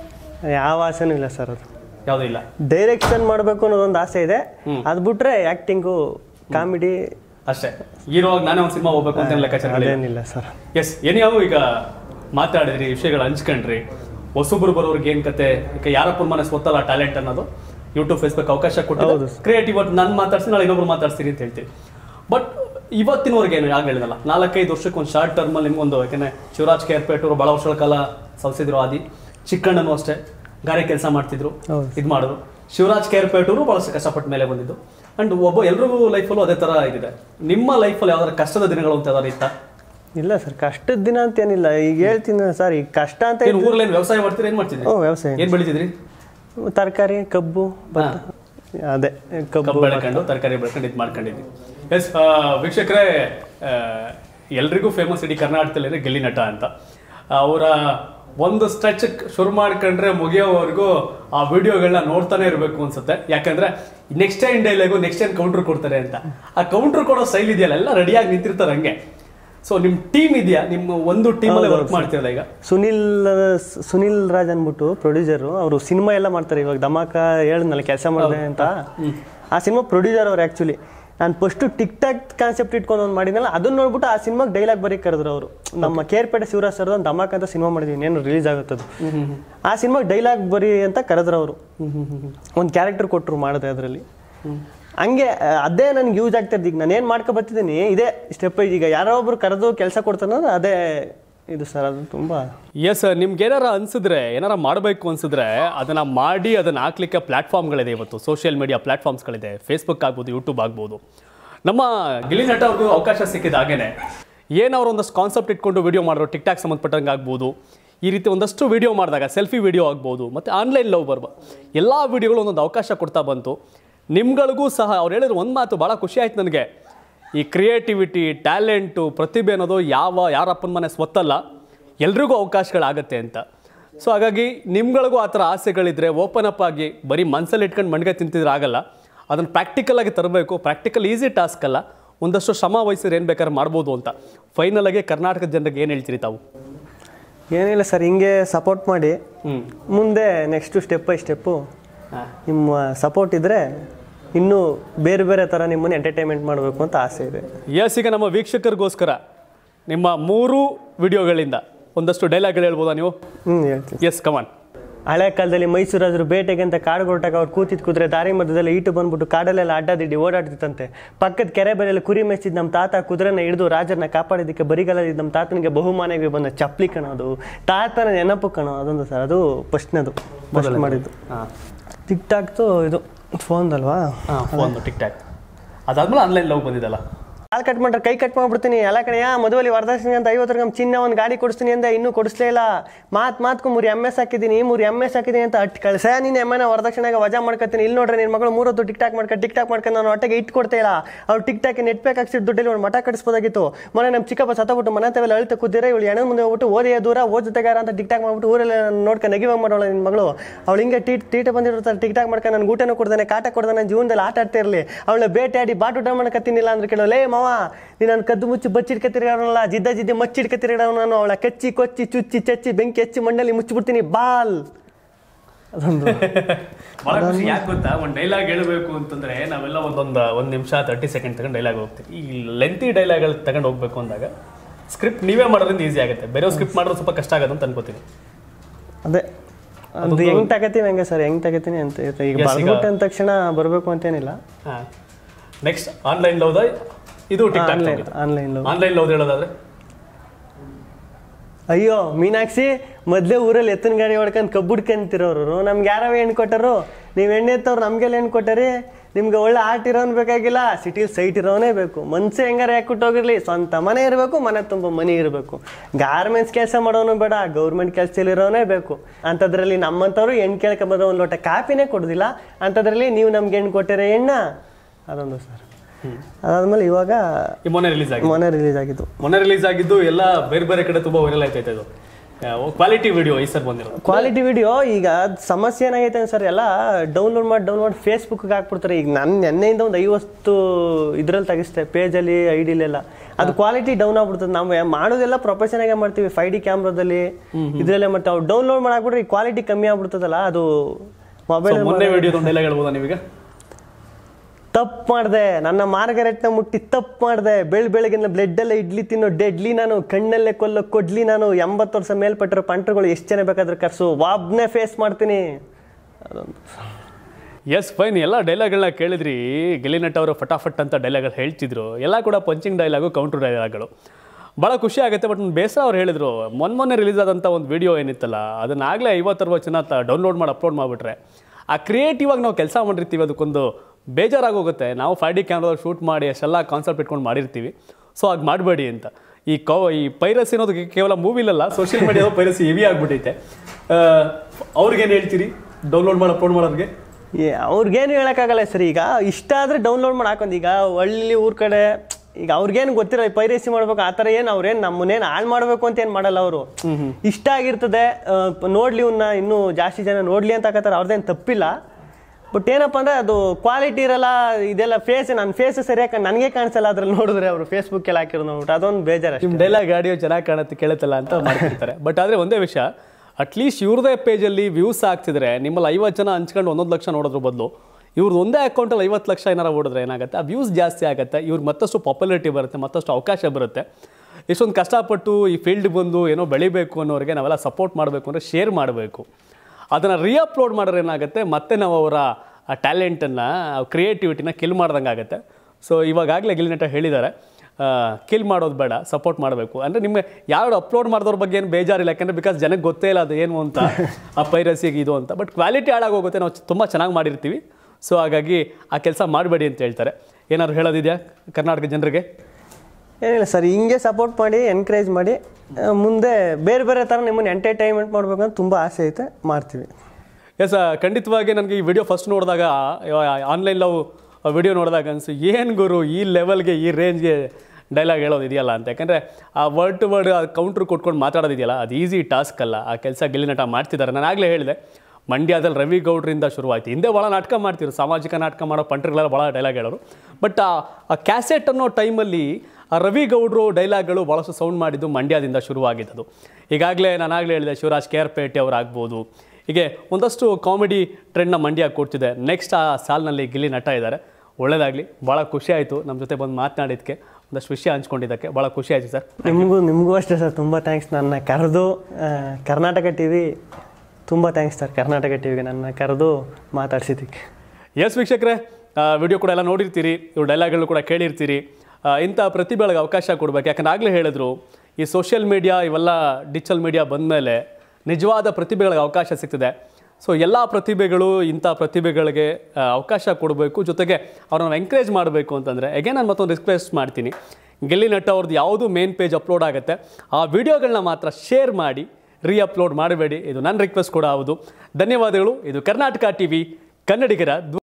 ಯಾವ ಆಸೆನೂ ಇಲ್ಲ ಸರ್ ಅದು ಯಾವುದೂ ಇಲ್ಲ ಡೈರೆಕ್ಷನ್ ಮಾಡಬೇಕು ಅನ್ನೋದೊಂದು ಆಸೆ ಇದೆ ಅದು ಬಿಟ್ರೆ ಆ್ಯಕ್ಟಿಂಗು ಕಾಮಿಡಿ ಅಷ್ಟೇ ಹೀರೋ ಆಗಿ ನಾನೇ ಒಂದು ಸಿನಿಮಾ ಹೋಗ್ಬೇಕು ಅಂತ ಏನ್ ಲೆಕ್ಕಾಚಾರಗಳಿಲ್ಲ ಅದೇನಿಲ್ಲ ಸರ್ ಎಸ್ ಏನ್ಯಾವು ಈಗ ಮಾತಾಡಿದ್ರಿ ವಿಷಯಗಳು ಹಂಚ್ಕೊಂಡ್ರಿ ಹೊಸೊಬ್ರು ಬರೋರ್ಗೆ ಏನ್ ಕತೆ ಈಗ ಯಾರಪ್ಪನ ಮನೆ ಸ್ವತ್ತಲ್ಲ ಟ್ಯಾಲೆಂಟ್ ಅನ್ನೋದು ಯೂಟ್ಯೂಬ್ ಫೇಸ್ಬುಕ್ ಅವಕಾಶ ಕೊಟ್ಟು ಹೌದು ಕ್ರಿಯೇಟಿವ್ ನಾನು ಮಾತಾಡ್ಸಿ ನಾಳೆ ಇನ್ನೊಬ್ರು ಮಾತಾಡ್ತೀನಿ ಅಂತ ಹೇಳ್ತೀವಿ ಬಟ್ ಇವತ್ತಿನವರೆಗೆ ಏನು ಆಗ ಹೇಳಿದಲ್ಲ ನಾಲ್ಕೈದು ವರ್ಷಕ್ಕೆ ಒಂದು ಶಾರ್ಟ್ ಟರ್ಮಲ್ಲಿ ನಿಮ್ಗೊಂದು ಯಾಕೆಂದ್ರೆ ಶಿವರಾಜ್ ಕೇರ್ಪೇಟ್ ಅವರು ಭಾಳ ವರ್ಷಗಳ ಕಾಲ ಸಲ್ಸಿದ್ರು ಆದಿ ಚಿಕ್ಕಣ್ಣನು ಅಷ್ಟೇ ಗಾರೆ ಕೆಲಸ ಮಾಡ್ತಿದ್ರು ಹೌದು. ಇದು ಮಾಡಿದ್ರು ಶಿವರಾಜ್ ಕೇರ್ಪೇಟ್ ಅವರು ಭಾಳಷ್ಟು ಕಷ್ಟಪಟ್ಟ ಮೇಲೆ ಬಂದಿದ್ದು ಅಂಡ್ ಒಬ್ಬ ಎಲ್ರಿಗೂ ಲೈಫಲ್ಲೂ ಅದೇ ಥರ ಇದಿದೆ ನಿಮ್ಮ ಲೈಫಲ್ಲಿ ಯಾವ್ದಾದ್ರು ಕಷ್ಟದ ದಿನಗಳು ಅಂತ ಯಾವ್ದಾರು ಇತ್ತಾ ಇಲ್ಲ ಸರ್ ಕಷ್ಟದ ದಿನ ಅಂತ ಏನಿಲ್ಲ ಈಗ ಹೇಳ್ತೀನಿ ಸರ್ ಈಗ ಕಷ್ಟ ಅಂತ ಏನು ಊರಲ್ಲಿ ಏನು ವ್ಯವಸಾಯ ಮಾಡ್ತೀರಿ ಏನು ಮಾಡ್ತಿದ್ರಿ ಹ್ಞೂ ವ್ಯವಸಾಯ ಏನ್ ಬೆಳಿತಿದ್ರಿ ತರಕಾರಿ ಕಬ್ಬು ಭತ್ತ ಅದೇ ಕಬ್ಬು ಕಬ್ಬು ಬೆಳ್ಕೊಂಡು ತರಕಾರಿ ಬೆಳ್ಕೊಂಡು ಇದು ಮಾಡ್ಕೊಂಡಿದ್ವಿ ಎಸ್ ವೀಕ್ಷಕರೇ ಆ, ಎಲ್ರಿಗೂ ಫೇಮಸ್ ಇಡೀ ಕರ್ನಾಟಕದಲ್ಲಿ ಗೆಲ್ಲಿ ನಟ ಅಂತ ಅವರ ಒಂದು ಸ್ಟ್ರೆಚ್ ಶುರು ಮಾಡ್ಕೊಂಡ್ರೆ ಮುಗಿಯೋವರೆಗೂ ಆ ವಿಡಿಯೋಗಳನ್ನ ನೋಡ್ತಾನೆ ಇರಬೇಕು ಅನ್ಸುತ್ತೆ ಯಾಕಂದ್ರೆ next time dialogue next time counter ಕೊಡ್ತಾರೆ ಅಂತ ಆ ಕೌಂಟರ್ ಕೊಡೋ ಸ್ಟೈಲ್ ಇದೆಯಲ್ಲ ಎಲ್ಲ ರೆಡಿಯಾಗಿ ನಿಂತಿರ್ತಾರೆ ಹಂಗೆ ಸೊ ನಿಮ್ಮ ಟೀಮ್ ಇದೆಯಾ ನಿಮ್ಮ ಒಂದು ಟೀಮಲ್ಲೇ ವರ್ಕ್ ಮಾಡ್ತಿರಲ್ಲ ಈಗ ಸುನಿಲ್ ಸುನಿಲ್ ರಾಜ್ ಅಂದ್ಬಿಟ್ಟು ಪ್ರೊಡ್ಯೂಸರು ಅವರು ಸಿನಿಮಾ ಎಲ್ಲ ಮಾಡ್ತಾರೆ ಇವಾಗ ಧಮಾಕ ಹೇಳಿದ್ನಲ್ಲ ಕೆಲಸ ಮಾಡಿದೆ ಅಂತ ಆ ಸಿನಿಮಾ ಪ್ರೊಡ್ಯೂಸರ್ ಅವ್ರು ಆ್ಯಕ್ಚುಲಿ ನಾನು ಫಸ್ಟು ಟಿಕ್ ಟಾಕ್ ಕಾನ್ಸೆಪ್ಟ್ ಇಟ್ಕೊಂಡು ಒಂದು ಮಾಡಿದ್ನಲ್ಲ ಅದನ್ನ ನೋಡ್ಬಿಟ್ಟು ಆ ಸಿನಿಮಾಗೆ ಡೈಲಾಗ್ ಬರೀ ಕರೆದ್ರು ಅವರು ನಮ್ಮ ಕೇರ್ಪೇಟೆ ಶಿವರಾಜ್ ಸರ್ದು ಒಂದು ಧಮಾಕ್ ಅಂತ ಸಿನಿಮಾ ಮಾಡಿದೀನಿ ಏನು ರಿಲೀಸ್ ಆಗುತ್ತದು ಆ ಸಿನಿಮಾಗೆ ಡೈಲಾಗ್ ಬರಿ ಅಂತ ಕರೆದ್ರು ಅವರು ಒಂದು ಕ್ಯಾರೆಕ್ಟರ್ ಕೊಟ್ಟರು ಮಾಡಿದೆ ಅದರಲ್ಲಿ ಹಂಗೆ ಆ, ಅದೇ ನನಗೆ ಯೂಸ್ ಆಗ್ತಿದ್ದು ಈಗ ನಾನು ಏನು ಮಾಡ್ಕೊ ಬರ್ತಿದ್ದೀನಿ ಇದೇ ಸ್ಟೆಪ್ ಈಗ ಯಾರೋ ಒಬ್ರು ಕರೆದು ಕೆಲಸ ಕೊಡ್ತಾನೆ ಅದೇ ಇದು ಸರ್ ಅದು ತುಂಬ ಎಸ್ ನಿಮ್ಗೆ ಏನಾರ ಅನ್ಸಿದ್ರೆ ಏನಾರ ಮಾಡಬೇಕು ಅನ್ಸಿದ್ರೆ ಅದನ್ನ ಮಾಡಿ ಅದನ್ನ ಹಾಕ್ಲಿಕ್ಕೆ ಪ್ಲಾಟ್ಫಾರ್ಮ್ಗಳಿದೆ ಇವತ್ತು ಸೋಷಿಯಲ್ ಮೀಡಿಯಾ ಪ್ಲಾಟ್ಫಾರ್ಮ್ಸ್ಗಳಿದೆ ಫೇಸ್ಬುಕ್ ಆಗ್ಬೋದು ಯೂಟ್ಯೂಬ್ ಆಗ್ಬೋದು ನಮ್ಮ ಗಿಲಿ ನಟ ಅವ್ರಿಗೂ ಅವಕಾಶ ಸಿಕ್ಕಿದ ಹಾಗೇನೆ ಏನು ಅವ್ರು ಒಂದಷ್ಟು ಕಾನ್ಸೆಪ್ಟ್ ಇಟ್ಕೊಂಡು ವಿಡಿಯೋ ಮಾಡೋರು ಟಿಕ್ ಟಾಕ್ ಸಂಬಂಧಪಟ್ಟಂಗೆ ಆಗ್ಬೋದು ಈ ರೀತಿ ಒಂದಷ್ಟು ವಿಡಿಯೋ ಮಾಡಿದಾಗ ಸೆಲ್ಫಿ ವಿಡಿಯೋ ಆಗ್ಬೋದು ಮತ್ತು ಆನ್ಲೈನ್ ಲವ್ ಬರ್ಬೋದು ಎಲ್ಲ ವಿಡಿಯೋಗಳು ಒಂದೊಂದು ಅವಕಾಶ ಕೊಡ್ತಾ ಬಂತು ನಿಮ್ಗಳಿಗೂ ಸಹ ಅವ್ರು ಹೇಳಿದ್ರು ಒಂದು ಮಾತು ಭಾಳ ಖುಷಿ ಆಯ್ತು ನನಗೆ ಈ ಕ್ರಿಯೇಟಿವಿಟಿ ಟ್ಯಾಲೆಂಟು ಪ್ರತಿಭೆ ಅನ್ನೋದು ಯಾವ ಯಾರಪ್ಪನ ಮನೆ ಸ್ವತ್ತಲ್ಲ ಎಲ್ರಿಗೂ ಅವಕಾಶಗಳಾಗತ್ತೆ ಅಂತ ಸೊ ಹಾಗಾಗಿ ನಿಮ್ಗಳಿಗೂ ಆ ಥರ ಆಸೆಗಳಿದ್ರೆ ಓಪನ್ ಅಪ್ ಆಗಿ ಬರೀ ಮನಸ್ಸಲ್ಲಿ ಇಟ್ಕೊಂಡು ಮಣ್ಗೆ ತಿಂತಿದ್ರೆ ಆಗಲ್ಲ ಅದನ್ನು ಪ್ರಾಕ್ಟಿಕಲ್ ಆಗಿ ತರಬೇಕು ಪ್ರಾಕ್ಟಿಕಲ್ ಈಸಿ ಟಾಸ್ಕ್ ಅಲ್ಲ ಒಂದಷ್ಟು ಶ್ರಮ ವಹಿಸಿದ್ರೆ ಏನು ಬೇಕಾದ್ರೆ ಮಾಡ್ಬೋದು ಅಂತ ಫೈನಲ್ ಆಗಿ ಕರ್ನಾಟಕದ ಜನರಿಗೆ ಏನು ಹೇಳ್ತೀರಿ ತಾವು ಏನಿಲ್ಲ ಸರ್ ಹಿಂಗೆ ಸಪೋರ್ಟ್ ಮಾಡಿ ಹ್ಞೂ ಮುಂದೆ ನೆಕ್ಸ್ಟು ಸ್ಟೆಪ್ ಬೈ ಸ್ಟೆಪ್ಪು ಹಾಂ ನಿಮ್ಮ ಸಪೋರ್ಟ್ ಇದ್ದರೆ ಇನ್ನೂ ಬೇರೆ ಬೇರೆ ಥರ ನಿಮ್ಮನ್ನು ಎಂಟರ್ಟೈನ್ಮೆಂಟ್ ಮಾಡಬೇಕು ಅಂತ ಆಸೆ ಇದೆ ಎಸ್ ಈಗ ನಮ್ಮ ವೀಕ್ಷಕರಿಗೋಸ್ಕರ ನಿಮ್ಮ ಮೂರು ವಿಡಿಯೋಗಳಿಂದ ಒಂದಷ್ಟು ಡೈಲಾಗ್ಗಳು ಹೇಳ್ಬೋದಾ ನೀವು ಹ್ಞೂ ಹೇಳ್ತೀನಿ ಎಸ್ ಕಮಾನ್ ಹಳೆ ಕಾಲದಲ್ಲಿ ಮೈಸೂರಾದ್ರು ಬೇಟೆಗೆ ಅಂತ ಕಾಡು ಕೊಟ್ಟಾಗ ಅವ್ರು ಕೂತಿದ್ ಕುದುರೆ ದಾರಿ ಮಧ್ಯದಲ್ಲಿ ಈಟು ಬಂದ್ಬಿಟ್ಟು ಕಾಡಲ್ಲೆಲ್ಲ ಅಡ್ಡಾದಿಡ್ಡಿ ಓಡಾಡ್ತಿತ್ತಂತೆ ಪಕ್ಕದ ಕೆರೆ ಬರೆಯಲ್ಲಿ ಕುರಿ ಮೆಚ್ಚಿದ್ ನಮ್ಮ ತಾತ ಕುದುರೆನ ಹಿಡಿದು ರಾಜರನ್ನ ಕಾಪಾಡಿದ್ದಕ್ಕೆ ಬರಿಗಾಲಲ್ಲಿ ನಮ್ಮ ತಾತನಿಗೆ ಬಹುಮಾನಗೆ ಬಂದ ಚಪ್ಲಿ ಕಣೋದು ತಾತನ ನೆನಪು ಕಣೋ ಅದೊಂದು ಸರ್ ಅದು ಫಸ್ಟ್ನದು ಫಸ್ಟ್ ಮಾಡಿದ್ದು ಹಾಂ ಟಿಕ್ ಟಾಕ್ತು ಇದು ಫೋನ್ದಲ್ವಾ ಹಾಂ ಫೋನ್ ಟಿಕ್ ಟಾಕ್ ಅದಾದ್ಮೇಲೆ ಆನ್ಲೈನ್ ಲವ್ ಬಂದಿದ್ದಲ್ಲ ಕಾಲ್ ಕಟ್ ಮಾಡ್ರೆ ಕೈ ಕಟ್ ಮಾಡ್ಬಿಡ್ತೀನಿ ಎಲ್ಲ ಕಡೆಯ ಮದುವೆಲಿ ವರದಕ್ಷಿಣೆ ಅಂತ ಐವತ್ತು ಗ್ರಾಮ್ ಚಿನ್ನ ಒಂದು ಗಾಡಿ ಕೊಡಿಸ್ತೀನಿ ಅಂತ ಇನ್ನೂ ಕೊಡಿಸ್ಲೇ ಇಲ್ಲ ಮಾತ್ ಮಾತ್ಕು ಮೂರು ಎಮ್ ಎಸ್ ಹಾಕಿದ್ದೀನಿ ಮೂರು ಎಮ್ ಎಸ್ ಹಾಕಿದ್ದೀನಿ ಅಂತ ಅಟ್ ಕಳ್ಸ ನೀನು ಎಮ್ಮನ ವರದಕ್ಷಿಣೆಗೆ ವಜಾ ಮಾಡ್ಕೊತೀನಿ ಇಲ್ಲಿ ನೋಡ್ರಿ ನಿನ್ನ ಮಗಳು ಮೂರೊತ್ತು ಟಿಕ್ ಟಾಕ್ ಮಾಡ್ಕೊಂಡು ಟಿಕ್ ಟಾಕ್ ಮಾಡ್ಕೊಂಡು ನಾನು ಹೊಟ್ಟೆಗೆ ಇಟ್ಟು ಕೊಡ್ತಾ ಇಲ್ಲ ಅವ್ರು ಟಿಕ್ ಟಾಕ್ ನೆಟ್ ಪ್ಯಾಕ್ ಹಾಕ್ಸಿಟ್ಟು ದುಡ್ಡಲ್ಲಿ ಒಂದು ಮಠ ಕಟ್ಟಿಸ್ಬೋದಾಗಿತ್ತು ಮೊನ್ನೆ ನಮ್ಮ ಚಿಕ್ಕಪ್ಪ ಸತ್ತಬಿಟ್ಟು ಮನೆ ತವೆಲ್ಲ ಅಳಿತ ಕುದ್ದಿರ ಇವಳು ಎಣ ಮುಂದೆ ಹೋಗ್ಬಿಟ್ಟು ಓದಿಯ ದೂರ ಓದ್ ಜೊತೆಗಾರ ಅಂತ ಟಿಕ್ ಟಾಕ್ ಮಾಡ್ಬಿಟ್ಟು ಊರಲ್ಲಿ ನೋಡ್ಕೊಂಡು ನೆಗಿವಾಗ ಮಾಡೋಳ ನಿನ್ನ ಮಗಳು ಅವಳು ಹಿಂಗೆ ಟೀಟ್ ತೀಟ ಬಂದಿರ್ತಾರೆ ಟಿಕ್ ಟಾಕ್ ಮಾಡ್ಕೊಂಡು ನಾನು ಊಟನೂ ಕೊಡ್ದಾನೆ ಕಾಟ ಕೊಡ್ದಾನೆ ಜೀವನದಲ್ಲಿ ಆಟ ಆಡ್ತಾ ಇರಲಿ ಅವಳ ಬೇಟೆಯಾಡಿ ಬಾಟೂಟ ಮಾಡ್ಕತ್ತೀನಿಲ್ಲ ಅಂದ್ರೆ ಕೇಳೋ ಲೇ ಮಾವ ನೀನು ನಾನು ಕದ್ದು ಮುಚ್ಚಿ ಬಚ್ಚಿಡ್ಕ ತಿರುಗಾಡೋನಲ್ಲ ಜಿದ್ದ ಜಿದ್ದೆ ಮಚ್ಚಿಡ್ಕ ತಿರುಗಾಡೋ ನಾನು ಅವಳ ಕೆಚ್ಚಿ ಕೊಚ್ಚಿ ಚುಚ್ಚಿ ಚಚ್ಚಿ ಬೆಂಕಿ ಹಚ್ಚಿ ಮಣ್ಣಲ್ಲಿ ಮುಚ್ಚಿಬಿಡ್ತೀನಿ ಬಾಲ್ ಅದೊಂದು ಬಹಳ ಖುಷಿ ಯಾಕೆ ಗೊತ್ತಾ ಒಂದು ಡೈಲಾಗ್ ಹೇಳಬೇಕು ಅಂತಂದ್ರೆ ನಾವೆಲ್ಲ ಒಂದೊಂದು ಒಂದು ನಿಮಿಷ ತರ್ಟಿ ಸೆಕೆಂಡ್ ತಗೊಂಡು ಡೈಲಾಗ್ ಹೋಗ್ತೀವಿ ಈ ಲೆಂತಿ ಡೈಲಾಗ್ಗಳು ತಗೊಂಡು ಹೋಗ್ಬೇಕು ಅಂದಾಗ ಸ್ಕ್ರಿಪ್ಟ್ ನೀವೇ ಮಾಡೋದ್ರಿಂದ ಈಸಿ ಆಗುತ್ತೆ ಬೇರೆ ಸ್ಕ್ರಿಪ್ಟ್ ಮಾಡೋದು ಸ್ವಲ್ಪ ಕಷ್ಟ ಆಗುತ್ತೆ ಅಂತ ಅನ್ಕೋತೀನಿ ಅದೇ ಅದು ಹೆಂಗ್ ತಗತೀವಿ ಹಂಗೆ ಸರ್ ಹೆಂಗ್ ತಗತೀನಿ ಅಂತ ಇರುತ್ತೆ. ಈಗ Yes, ಈಗ- ಬರ್ಬಿಟ್ಟು ಅಂದ ತಕ್ಷಣ ಬರಬೇಕು ಅಂತೇನಿಲ್ಲ ಹಾಂ ನೆಕ್ಸ್ಟ್ ಆನ್ಲೈನ್ ಲವ್ದ ಇದು tick online online online love ಹೇಳೋದಾದ್ರೆ ಅಯ್ಯೋ ಮೀನಾಕ್ಷಿ ಮೊದಲೇ ಊರಲ್ಲಿ ಎತ್ತಿನ ಗಾಡಿ ಹೊಡ್ಕೊಂಡು ಕಬ್ಬು ಹುಡ್ಕೊಂತಿರೋರು ನಮ್ಗೆ ಯಾರವ ಹೆಣ್ಣು ಕೊಟ್ಟರು ನೀವು ಎಣ್ಣೆ ಎತ್ತವ್ರು ನಮಗೆಲ್ಲ ಹೆಣ್ಣು ಕೊಟ್ಟರಿ ನಿಮ್ಗೆ ಒಳ್ಳೆ ಆರ್ಟ್ ಇರೋನ್ ಬೇಕಾಗಿಲ್ಲ ಸಿಟಿಲಿ ಸೈಟ್ ಇರೋನೇ ಬೇಕು ಮನ್ಸು ಹೆಂಗಾರ ಯಾಕುಟ್ಟೋಗಿರ್ಲಿ ಸ್ವಂತ ಮನೆ ಇರಬೇಕು ಮನೆ ತುಂಬ ಮನೆ ಇರಬೇಕು ಗಾರ್ಮೆಂಟ್ಸ್ ಕೆಲಸ ಮಾಡೋನು ಬೇಡ ಗೌರ್ಮೆಂಟ್ ಕೆಲಸದಲ್ಲಿ ಇರೋನೇ ಬೇಕು ಅಂಥದ್ರಲ್ಲಿ ನಮ್ಮಂಥವ್ರು ಹೆಣ್ಣು ಕೇಳ್ಕೊಂಬಂದ್ರೆ ಒಂದು ಲೋಟ ಕಾಪಿನೇ ಕೊಡೋದಿಲ್ಲ ಅಂಥದ್ರಲ್ಲಿ ನೀವು ನಮ್ಗೆ ಹೆಣ್ಣು ಕೊಟ್ಟಿರೋ ಹೆಣ್ಣ ಅದೊಂದು ಸರ್ ಅದಾದ್ಮೇಲೆ ಇವಾಗ ಈ ಮೊನ್ನೆ ರಿಲೀಸ್ ಆಗಿದೆ ಮೊನ್ನೆ ರಿಲೀಸ್ ಆಗಿದ್ದು ಮೊನ್ನೆ ರಿಲೀಸ್ ಆಗಿದ್ದು ಎಲ್ಲ ಬೇರೆ ಬೇರೆ ಕಡೆ ತುಂಬಾ ವೈರಲ್ ಆಯ್ತೈತೆ ಇದು ಕ್ವಾಲಿಟಿ ವಿಡಿಯೋ ಈ ಸರ್ ಬಂದಿರೋದು ಕ್ವಾಲಿಟಿ ವಿಡಿಯೋ ಈಗ ಅದ್ ಸಮಸ್ಯೆ ಏನಾಗೈತೆ ಸರ್ ಎಲ್ಲ ಡೌನ್ಲೋಡ್ ಮಾಡಿ ಡೌನ್ಲೋಡ್ ಫೇಸ್ಬುಕ್ಗೆ ಹಾಕ್ಬಿಡ್ತಾರೆ ಈಗ ನನ್ನ ನೆನ್ನೆಯಿಂದ ಒಂದು ಐವತ್ತು ಇದ್ರಲ್ಲಿ ತೆಗಿಸ್ತೆ ಪೇಜಲ್ಲಿ ಐ ಡಿಲೆಲ್ಲ ಅದು ಕ್ವಾಲಿಟಿ ಡೌನ್ ಆಗ್ಬಿಡ್ತದೆ ನಾವು ಮಾಡೋದೆಲ್ಲ ಪ್ರೊಫೆಷನ್ ಆಗಿ ಮಾಡ್ತೀವಿ ಫೈ ಡಿ ಕ್ಯಾಮ್ರಾದಲ್ಲಿ ಇದ್ರಲ್ಲೇ ಮಾಡ್ತೀವಿ ಅವ್ರು ಡೌನ್ಲೋಡ್ ಮಾಡಾಕ್ಬಿಟ್ರೆ ಈ ಕ್ವಾಲಿಟಿ ಕಮ್ಮಿ ಆಗ್ಬಿಡ್ತದಲ್ಲ ಅದು ಮೊಬೈಲ್ ಮೊನ್ನೆ ವಿಡಿಯೋದ ಡೈಲಾಗ್ ಹೇಳ್ಬೋದಾ ನೀವೀಗ ತಪ್ಪು ಮಾಡಿದೆ ನನ್ನ ಮಾರ್ಗರೆಟ್ನ ಮುಟ್ಟಿ ತಪ್ಪು ಮಾಡಿದೆ ಬೆಳ್ ಬೆಳಗಿನ ಬ್ಲೆಡ್ ಎಲ್ಲ ಇಡ್ಲಿ ತಿನ್ನೋ ಡೆಡ್ಲಿ ನಾನು ಕಣ್ಣಲ್ಲೇ ಕೊಲ್ಲೋ ಕೊಡ್ಲಿ ನಾನು ಎಂಬತ್ತು ವರ್ಷ ಮೇಲ್ಪಟ್ಟಿರೋ ಪಂಟ್ರುಗಳು ಎಷ್ಟು ಜನ ಬೇಕಾದ್ರೆ ಕರ್ಸು ಒಬ್ನೇ ಫೇಸ್ ಮಾಡ್ತೀನಿ ಅದೊಂದು ಎಸ್ ಫೈನ್ ಎಲ್ಲ ಡೈಲಾಗ್ಗಳನ್ನ ಕೇಳಿದ್ರಿ ಗಿಲ್ಲಿ ನಟ್ ಅವರು ಫಟಾಫಟ್ ಅಂತ ಡೈಲಾಗ್ಗಳು ಹೇಳ್ತಿದ್ರು ಎಲ್ಲ ಕೂಡ ಪಂಚಿಂಗ್ ಡೈಲಾಗು ಕೌಂಟರ್ ಡೈಲಾಗ್ಗಳು ಭಾಳ ಖುಷಿ ಆಗುತ್ತೆ ಬಟ್ ಒಂದು ಬೇಸರ ಅವ್ರು ಹೇಳಿದ್ರು ಮೊನ್ನೆ ಮೊನ್ನೆ ರಿಲೀಸ್ ಆದಂಥ ಒಂದು ವಿಡಿಯೋ ಏನಿತ್ತಲ್ಲ ಅದನ್ನಾಗಲೇ ಐವತ್ತರವತ್ತು ಜನ ಡೌನ್ಲೋಡ್ ಮಾಡಿ ಅಪ್ಲೋಡ್ ಮಾಡಿಬಿಟ್ರೆ ಆ ಕ್ರಿಯೇಟಿವ್ ಆಗಿ ನಾವು ಕೆಲಸ ಮಾಡಿರ್ತೀವಿ ಅದಕ್ಕೊಂದು ಬೇಜಾರಾಗೋಗುತ್ತೆ ನಾವು ಫೈವ್ ಡಿ ಕ್ಯಾಮ್ರಾದಲ್ಲಿ ಶೂಟ್ ಮಾಡಿ ಅಷ್ಟೆಲ್ಲ ಕಾನ್ಸೆಪ್ಟ್ ಇಟ್ಕೊಂಡು ಮಾಡಿರ್ತೀವಿ ಸೊ ಹಾಗೆ ಮಾಡಬೇಡಿ ಅಂತ ಈ ಕೌ ಈ ಪೈರಸಿ ಅನ್ನೋದು ಕೇವಲ ಮೂವಿಲಲ್ಲ ಸೋಷಿಯಲ್ ಮೀಡಿಯಾದ ಪೈರಸಿ ಹೆವಿ ಆಗಿಬಿಟ್ಟೈತೆ ಅವ್ರಿಗೇನು ಹೇಳ್ತೀರಿ ಡೌನ್ಲೋಡ್ ಮಾಡಿ ಅಪ್ಲೋಡ್ ಮಾಡೋರಿಗೆ ಏ ಅವ್ರಿಗೇನು ಹೇಳೋಕ್ಕಾಗಲ್ಲ ಸರ್ ಈಗ ಇಷ್ಟ ಆದರೆ ಡೌನ್ಲೋಡ್ ಮಾಡಿ ಹಾಕೊಂಡು ಈಗ ಹಳ್ಳಿ ಊರ ಕಡೆ ಈಗ ಅವ್ರಿಗೇನು ಗೊತ್ತಿರಲ್ಲ ಪೈರೇಸಿ ಮಾಡ್ಬೇಕು ಆ ಥರ ಏನು ಅವ್ರೇನು ನಮ್ಮನ್ನೇನು ಹಾಳು ಮಾಡಬೇಕು ಅಂತ ಏನು ಮಾಡಲ್ಲ ಅವರು ಇಷ್ಟ ಆಗಿರ್ತದೆ ಆ, ಪ- ನೋಡ್ಲಿ ಇವನ್ನ ಇನ್ನೂ ಜಾಸ್ತಿ ಜನ ನೋಡ್ಲಿ ಅಂತ ಹಾಕತ್ತಾರೆ ಅವ್ರದ್ದೇನು ತಪ್ಪಿಲ್ಲ ಬಟ್ ಏನಪ್ಪ ಅಂದರೆ ಅದು ಕ್ವಾಲಿಟಿ ಇರಲ್ಲ ಇದೆಲ್ಲ ಫೇಸ್ ನನ್ನ ಫೇಸ್ ಸರಿಯಾಗಿ ನನಗೆ ಕಾಣಿಸಲ್ಲ ಅದ್ರಲ್ಲಿ ನೋಡಿದ್ರೆ ಅವರು ಫೇಸ್ಬುಕ್ಕೆಲ್ಲ ಹಾಕಿರೋದು ನೋಡ್ಬಿಟ್ಟು ಅದೊಂದು ಬೇಜಾರು ನಿಮ್ಮ ಡೈಲಾಗ್ ಆಡಿಯೋ ಚೆನ್ನಾಗಿ ಕಾಣುತ್ತೆ ಕೇಳುತ್ತಲ್ಲ ಅಂತ ಮಾಡ್ತಿರ್ತಾರೆ ಬಟ್ ಆದರೆ ಒಂದೇ ವಿಷಯ ಅಟ್ಲೀಸ್ಟ್ ಇವ್ರದೇ ಪೇಜಲ್ಲಿ ವ್ಯೂಸ್ ಆಗ್ತಿದ್ರೆ ನಿಮ್ಮಲ್ಲಿ ಐವತ್ತು ಜನ ಹಂಚ್ಕೊಂಡು ಒಂದೊಂದು ಲಕ್ಷ ನೋಡೋದ್ರ ಬದಲು ಇವ್ರದ್ದು ಒಂದೇ ಅಕೌಂಟಲ್ಲಿ ಐವತ್ತು ಲಕ್ಷ ಏನಾರ ಓಡಿದ್ರೆ ಏನಾಗುತ್ತೆ ಆ ವ್ಯೂಸ್ ಜಾಸ್ತಿ ಆಗುತ್ತೆ ಇವ್ರಿಗೆ ಮತ್ತಷ್ಟು ಪಾಪ್ಯುಲಾರಿಟಿ ಬರುತ್ತೆ ಮತ್ತಷ್ಟು ಅವಕಾಶ ಬರುತ್ತೆ ಇಷ್ಟೊಂದು ಕಷ್ಟಪಟ್ಟು ಈ ಫೀಲ್ಡ್ ಬಂದು ಏನೋ ಬೆಳಿಬೇಕು ಅನ್ನೋರಿಗೆ ನಾವೆಲ್ಲ ಸಪೋರ್ಟ್ ಮಾಡಬೇಕು ಅಂದರೆ ಶೇರ್ ಮಾಡಬೇಕು ಅದನ್ನು ರೀಅಪ್ಲೋಡ್ ಮಾಡಿದ್ರೆ ಏನಾಗುತ್ತೆ ಮತ್ತೆ ನಾವು ಅವರ ಆ ಟ್ಯಾಲೆಂಟನ್ನು ಕ್ರಿಯೇಟಿವಿಟಿನ ಕಿಲ್ ಮಾಡ್ದಂಗೆ ಆಗುತ್ತೆ ಸೊ ಇವಾಗಲೇ ಗಿಲಿನಟ ಹೇಳಿದ್ದಾರೆ ಕಿಲ್ ಮಾಡೋದು ಬೇಡ ಸಪೋರ್ಟ್ ಮಾಡಬೇಕು ಅಂದರೆ ನಿಮಗೆ ಯಾರು ಅಪ್ಲೋಡ್ ಮಾಡಿದವ್ರ ಬಗ್ಗೆ ಏನು ಬೇಜಾರಿಲ್ಲ ಯಾಕಂದರೆ ಬಿಕಾಸ್ ಜನಕ್ಕೆ ಗೊತ್ತೇ ಇಲ್ಲ ಅದು ಏನು ಅಂತ ಆ ಪೈರಸಿಗೆ ಇದು ಅಂತ ಬಟ್ ಕ್ವಾಲಿಟಿ ಹಾಳಾಗೋಗುತ್ತೆ ನಾವು ತುಂಬ ಚೆನ್ನಾಗಿ ಮಾಡಿರ್ತೀವಿ ಸೊ ಹಾಗಾಗಿ ಆ ಕೆಲಸ ಮಾಡಬೇಡಿ ಅಂತ ಹೇಳ್ತಾರೆ ಏನಾದ್ರು ಹೇಳೋದಿದೆಯಾ ಕರ್ನಾಟಕ ಜನರಿಗೆ ಏನಿಲ್ಲ ಸರ್ ಹಿಂಗೆ ಸಪೋರ್ಟ್ ಮಾಡಿ ಎನ್ಕರೇಜ್ ಮಾಡಿ ಆ, ಮುಂದೆ ಬೇರೆ ಬೇರೆ ಥರ ನಿಮ್ಮನ್ನು ಎಂಟರ್ಟೈನ್ಮೆಂಟ್ ಮಾಡ್ಬೇಕಂತ ತುಂಬ ಆಸೆ ಐತೆ ಮಾಡ್ತೀವಿ ಎಸ್ ಖಂಡಿತವಾಗಿ ನನಗೆ ಈ ವಿಡಿಯೋ ಫಸ್ಟ್ ನೋಡಿದಾಗ ಆನ್ಲೈನ್ ಲವ್ ವಿಡಿಯೋ ನೋಡಿದಾಗ ಅನಿಸು ಏನು ಗುರು ಈ ಲೆವೆಲ್ಗೆ ಈ ರೇಂಜ್ಗೆ ಡೈಲಾಗ್ ಹೇಳೋದು ಇದೆಯಲ್ಲ ಅಂತ ಯಾಕಂದರೆ ಆ ವರ್ಡ್ ಟು ವರ್ಡ್ ಆ ಕೌಂಟ್ರ್ ಕೊಟ್ಕೊಂಡು ಮಾತಾಡೋದಿದೆಯಲ್ಲ ಅದು ಈಸಿ ಟಾಸ್ಕ್ ಅಲ್ಲ ಆ ಕೆಲಸ ಗಿಲ್ಲಿ ನಟ ಮಾಡ್ತಿದ್ದಾರೆ ನಾನು ಆಗಲೇ ಹೇಳಿದೆ ಮಂಡ್ಯದಲ್ಲಿ ರವಿ ಗೌಡ್ರಿಂದ ಶುರುವಾಯಿತು ಹಿಂದೆ ಭಾಳ ನಾಟಕ ಮಾಡ್ತಿದ್ರು ಸಾಮಾಜಿಕ ನಾಟಕ ಮಾಡೋ ಪಂಟ್ರಿಗಳೆಲ್ಲ ಭಾಳ ಡೈಲಾಗ್ ಹೇಳೋರು ಬಟ್ ಆ ಕ್ಯಾಸೆಟ್ ಅನ್ನೋ ಟೈಮಲ್ಲಿ ಆ ರವಿ ಗೌಡ್ರು ಡೈಲಾಗ್ಗಳು ಭಾಳಷ್ಟು ಸೌಂಡ್ ಮಾಡಿದ್ದು ಮಂಡ್ಯದಿಂದ ಶುರುವಾಗಿದ್ದದು ಈಗಾಗಲೇ ನಾನಾಗಲೇ ಹೇಳಿದೆ ಶಿವರಾಜ್ ಕೆ ಆರ್ ಪೇಟೆ ಅವ್ರು ಆಗ್ಬೋದು ಹೀಗೆ ಒಂದಷ್ಟು ಕಾಮಿಡಿ ಟ್ರೆಂಡ್ನ ಮಂಡ್ಯ ಕೊಡ್ತಿದೆ ನೆಕ್ಸ್ಟ್ ಆ ಸಾಲಿನಲ್ಲಿ ಗಿಲ್ಲಿ ನಟ ಇದ್ದಾರೆ ಒಳ್ಳೇದಾಗಲಿ ಭಾಳ ಖುಷಿ ಆಯಿತು ನಮ್ಮ ಜೊತೆ ಬಂದು ಮಾತನಾಡಿದ್ದಕ್ಕೆ ಒಂದಷ್ಟು ವಿಷಯ ಹಂಚ್ಕೊಂಡಿದ್ದಕ್ಕೆ ಭಾಳ ಖುಷಿ ಆಯಿತು ಸರ್ ನಿಮಗೂ ನಿಮಗೂ ಅಷ್ಟೇ ಸರ್ ತುಂಬ ಥ್ಯಾಂಕ್ಸ್ ನನ್ನ ಕರೆದು ಆ, ಕರ್ನಾಟಕ ಟಿ ವಿ ತುಂಬ ಥ್ಯಾಂಕ್ಸ್ ಸರ್ ಕರ್ನಾಟಕ ಟಿ ವಿಗೆ ನನ್ನ ಕರೆದು ಮಾತಾಡ್ಸಿದ್ದಕ್ಕೆ ಎಸ್ ವೀಕ್ಷಕರೇ ವಿಡಿಯೋ ಕೂಡ ಎಲ್ಲ ನೋಡಿರ್ತೀರಿ ಇವ್ರು ಡೈಲಾಗ್ಗಳು ಕೂಡ ಕೇಳಿರ್ತೀರಿ ಆ, ಇಂಥ ಪ್ರತಿಭೆಗಳಿಗೆ ಅವಕಾಶ ಕೊಡ್ಬೇಕು ಯಾಕಂದ್ರೆ ಆಗಲೇ ಹೇಳಿದ್ರು ಈ ಸೋಷಿಯಲ್ ಮೀಡಿಯಾ ಇವೆಲ್ಲ ಡಿಜಿಟಲ್ ಮೀಡಿಯಾ ಬಂದಮೇಲೆ ನಿಜವಾದ ಪ್ರತಿಭೆಗಳಿಗೆ ಅವಕಾಶ ಸಿಗ್ತದೆ ಸೊ ಎಲ್ಲ ಪ್ರತಿಭೆಗಳು ಇಂಥ ಪ್ರತಿಭೆಗಳಿಗೆ ಆ, ಅವಕಾಶ ಕೊಡಬೇಕು ಜೊತೆಗೆ ಅವ್ರನ್ನ ಎಂಕರೇಜ್ ಮಾಡಬೇಕು ಅಂತಂದರೆ ಅಗೇನ್ ನಾನು ಮತ್ತೊಂದು ರಿಕ್ವೆಸ್ಟ್ ಮಾಡ್ತೀನಿ ಗಿಲ್ಲಿ ನಟ ಅವ್ರದ್ದು ಯಾವುದು ಮೇನ್ ಪೇಜ್ ಅಪ್ಲೋಡ್ ಆಗುತ್ತೆ ಆ ವಿಡಿಯೋಗಳನ್ನ ಮಾತ್ರ ಶೇರ್ ಮಾಡಿ ರೀ ಅಪ್ಲೋಡ್ ಮಾಡಬೇಡಿ ಇದು ನನ್ನ ರಿಕ್ವೆಸ್ಟ್ ಕೂಡ ಹೌದು ಧನ್ಯವಾದಗಳು ಇದು ಕರ್ನಾಟಕ ಟಿ ವಿ ಕನ್ನಡಿಗರ ಧ್ವ-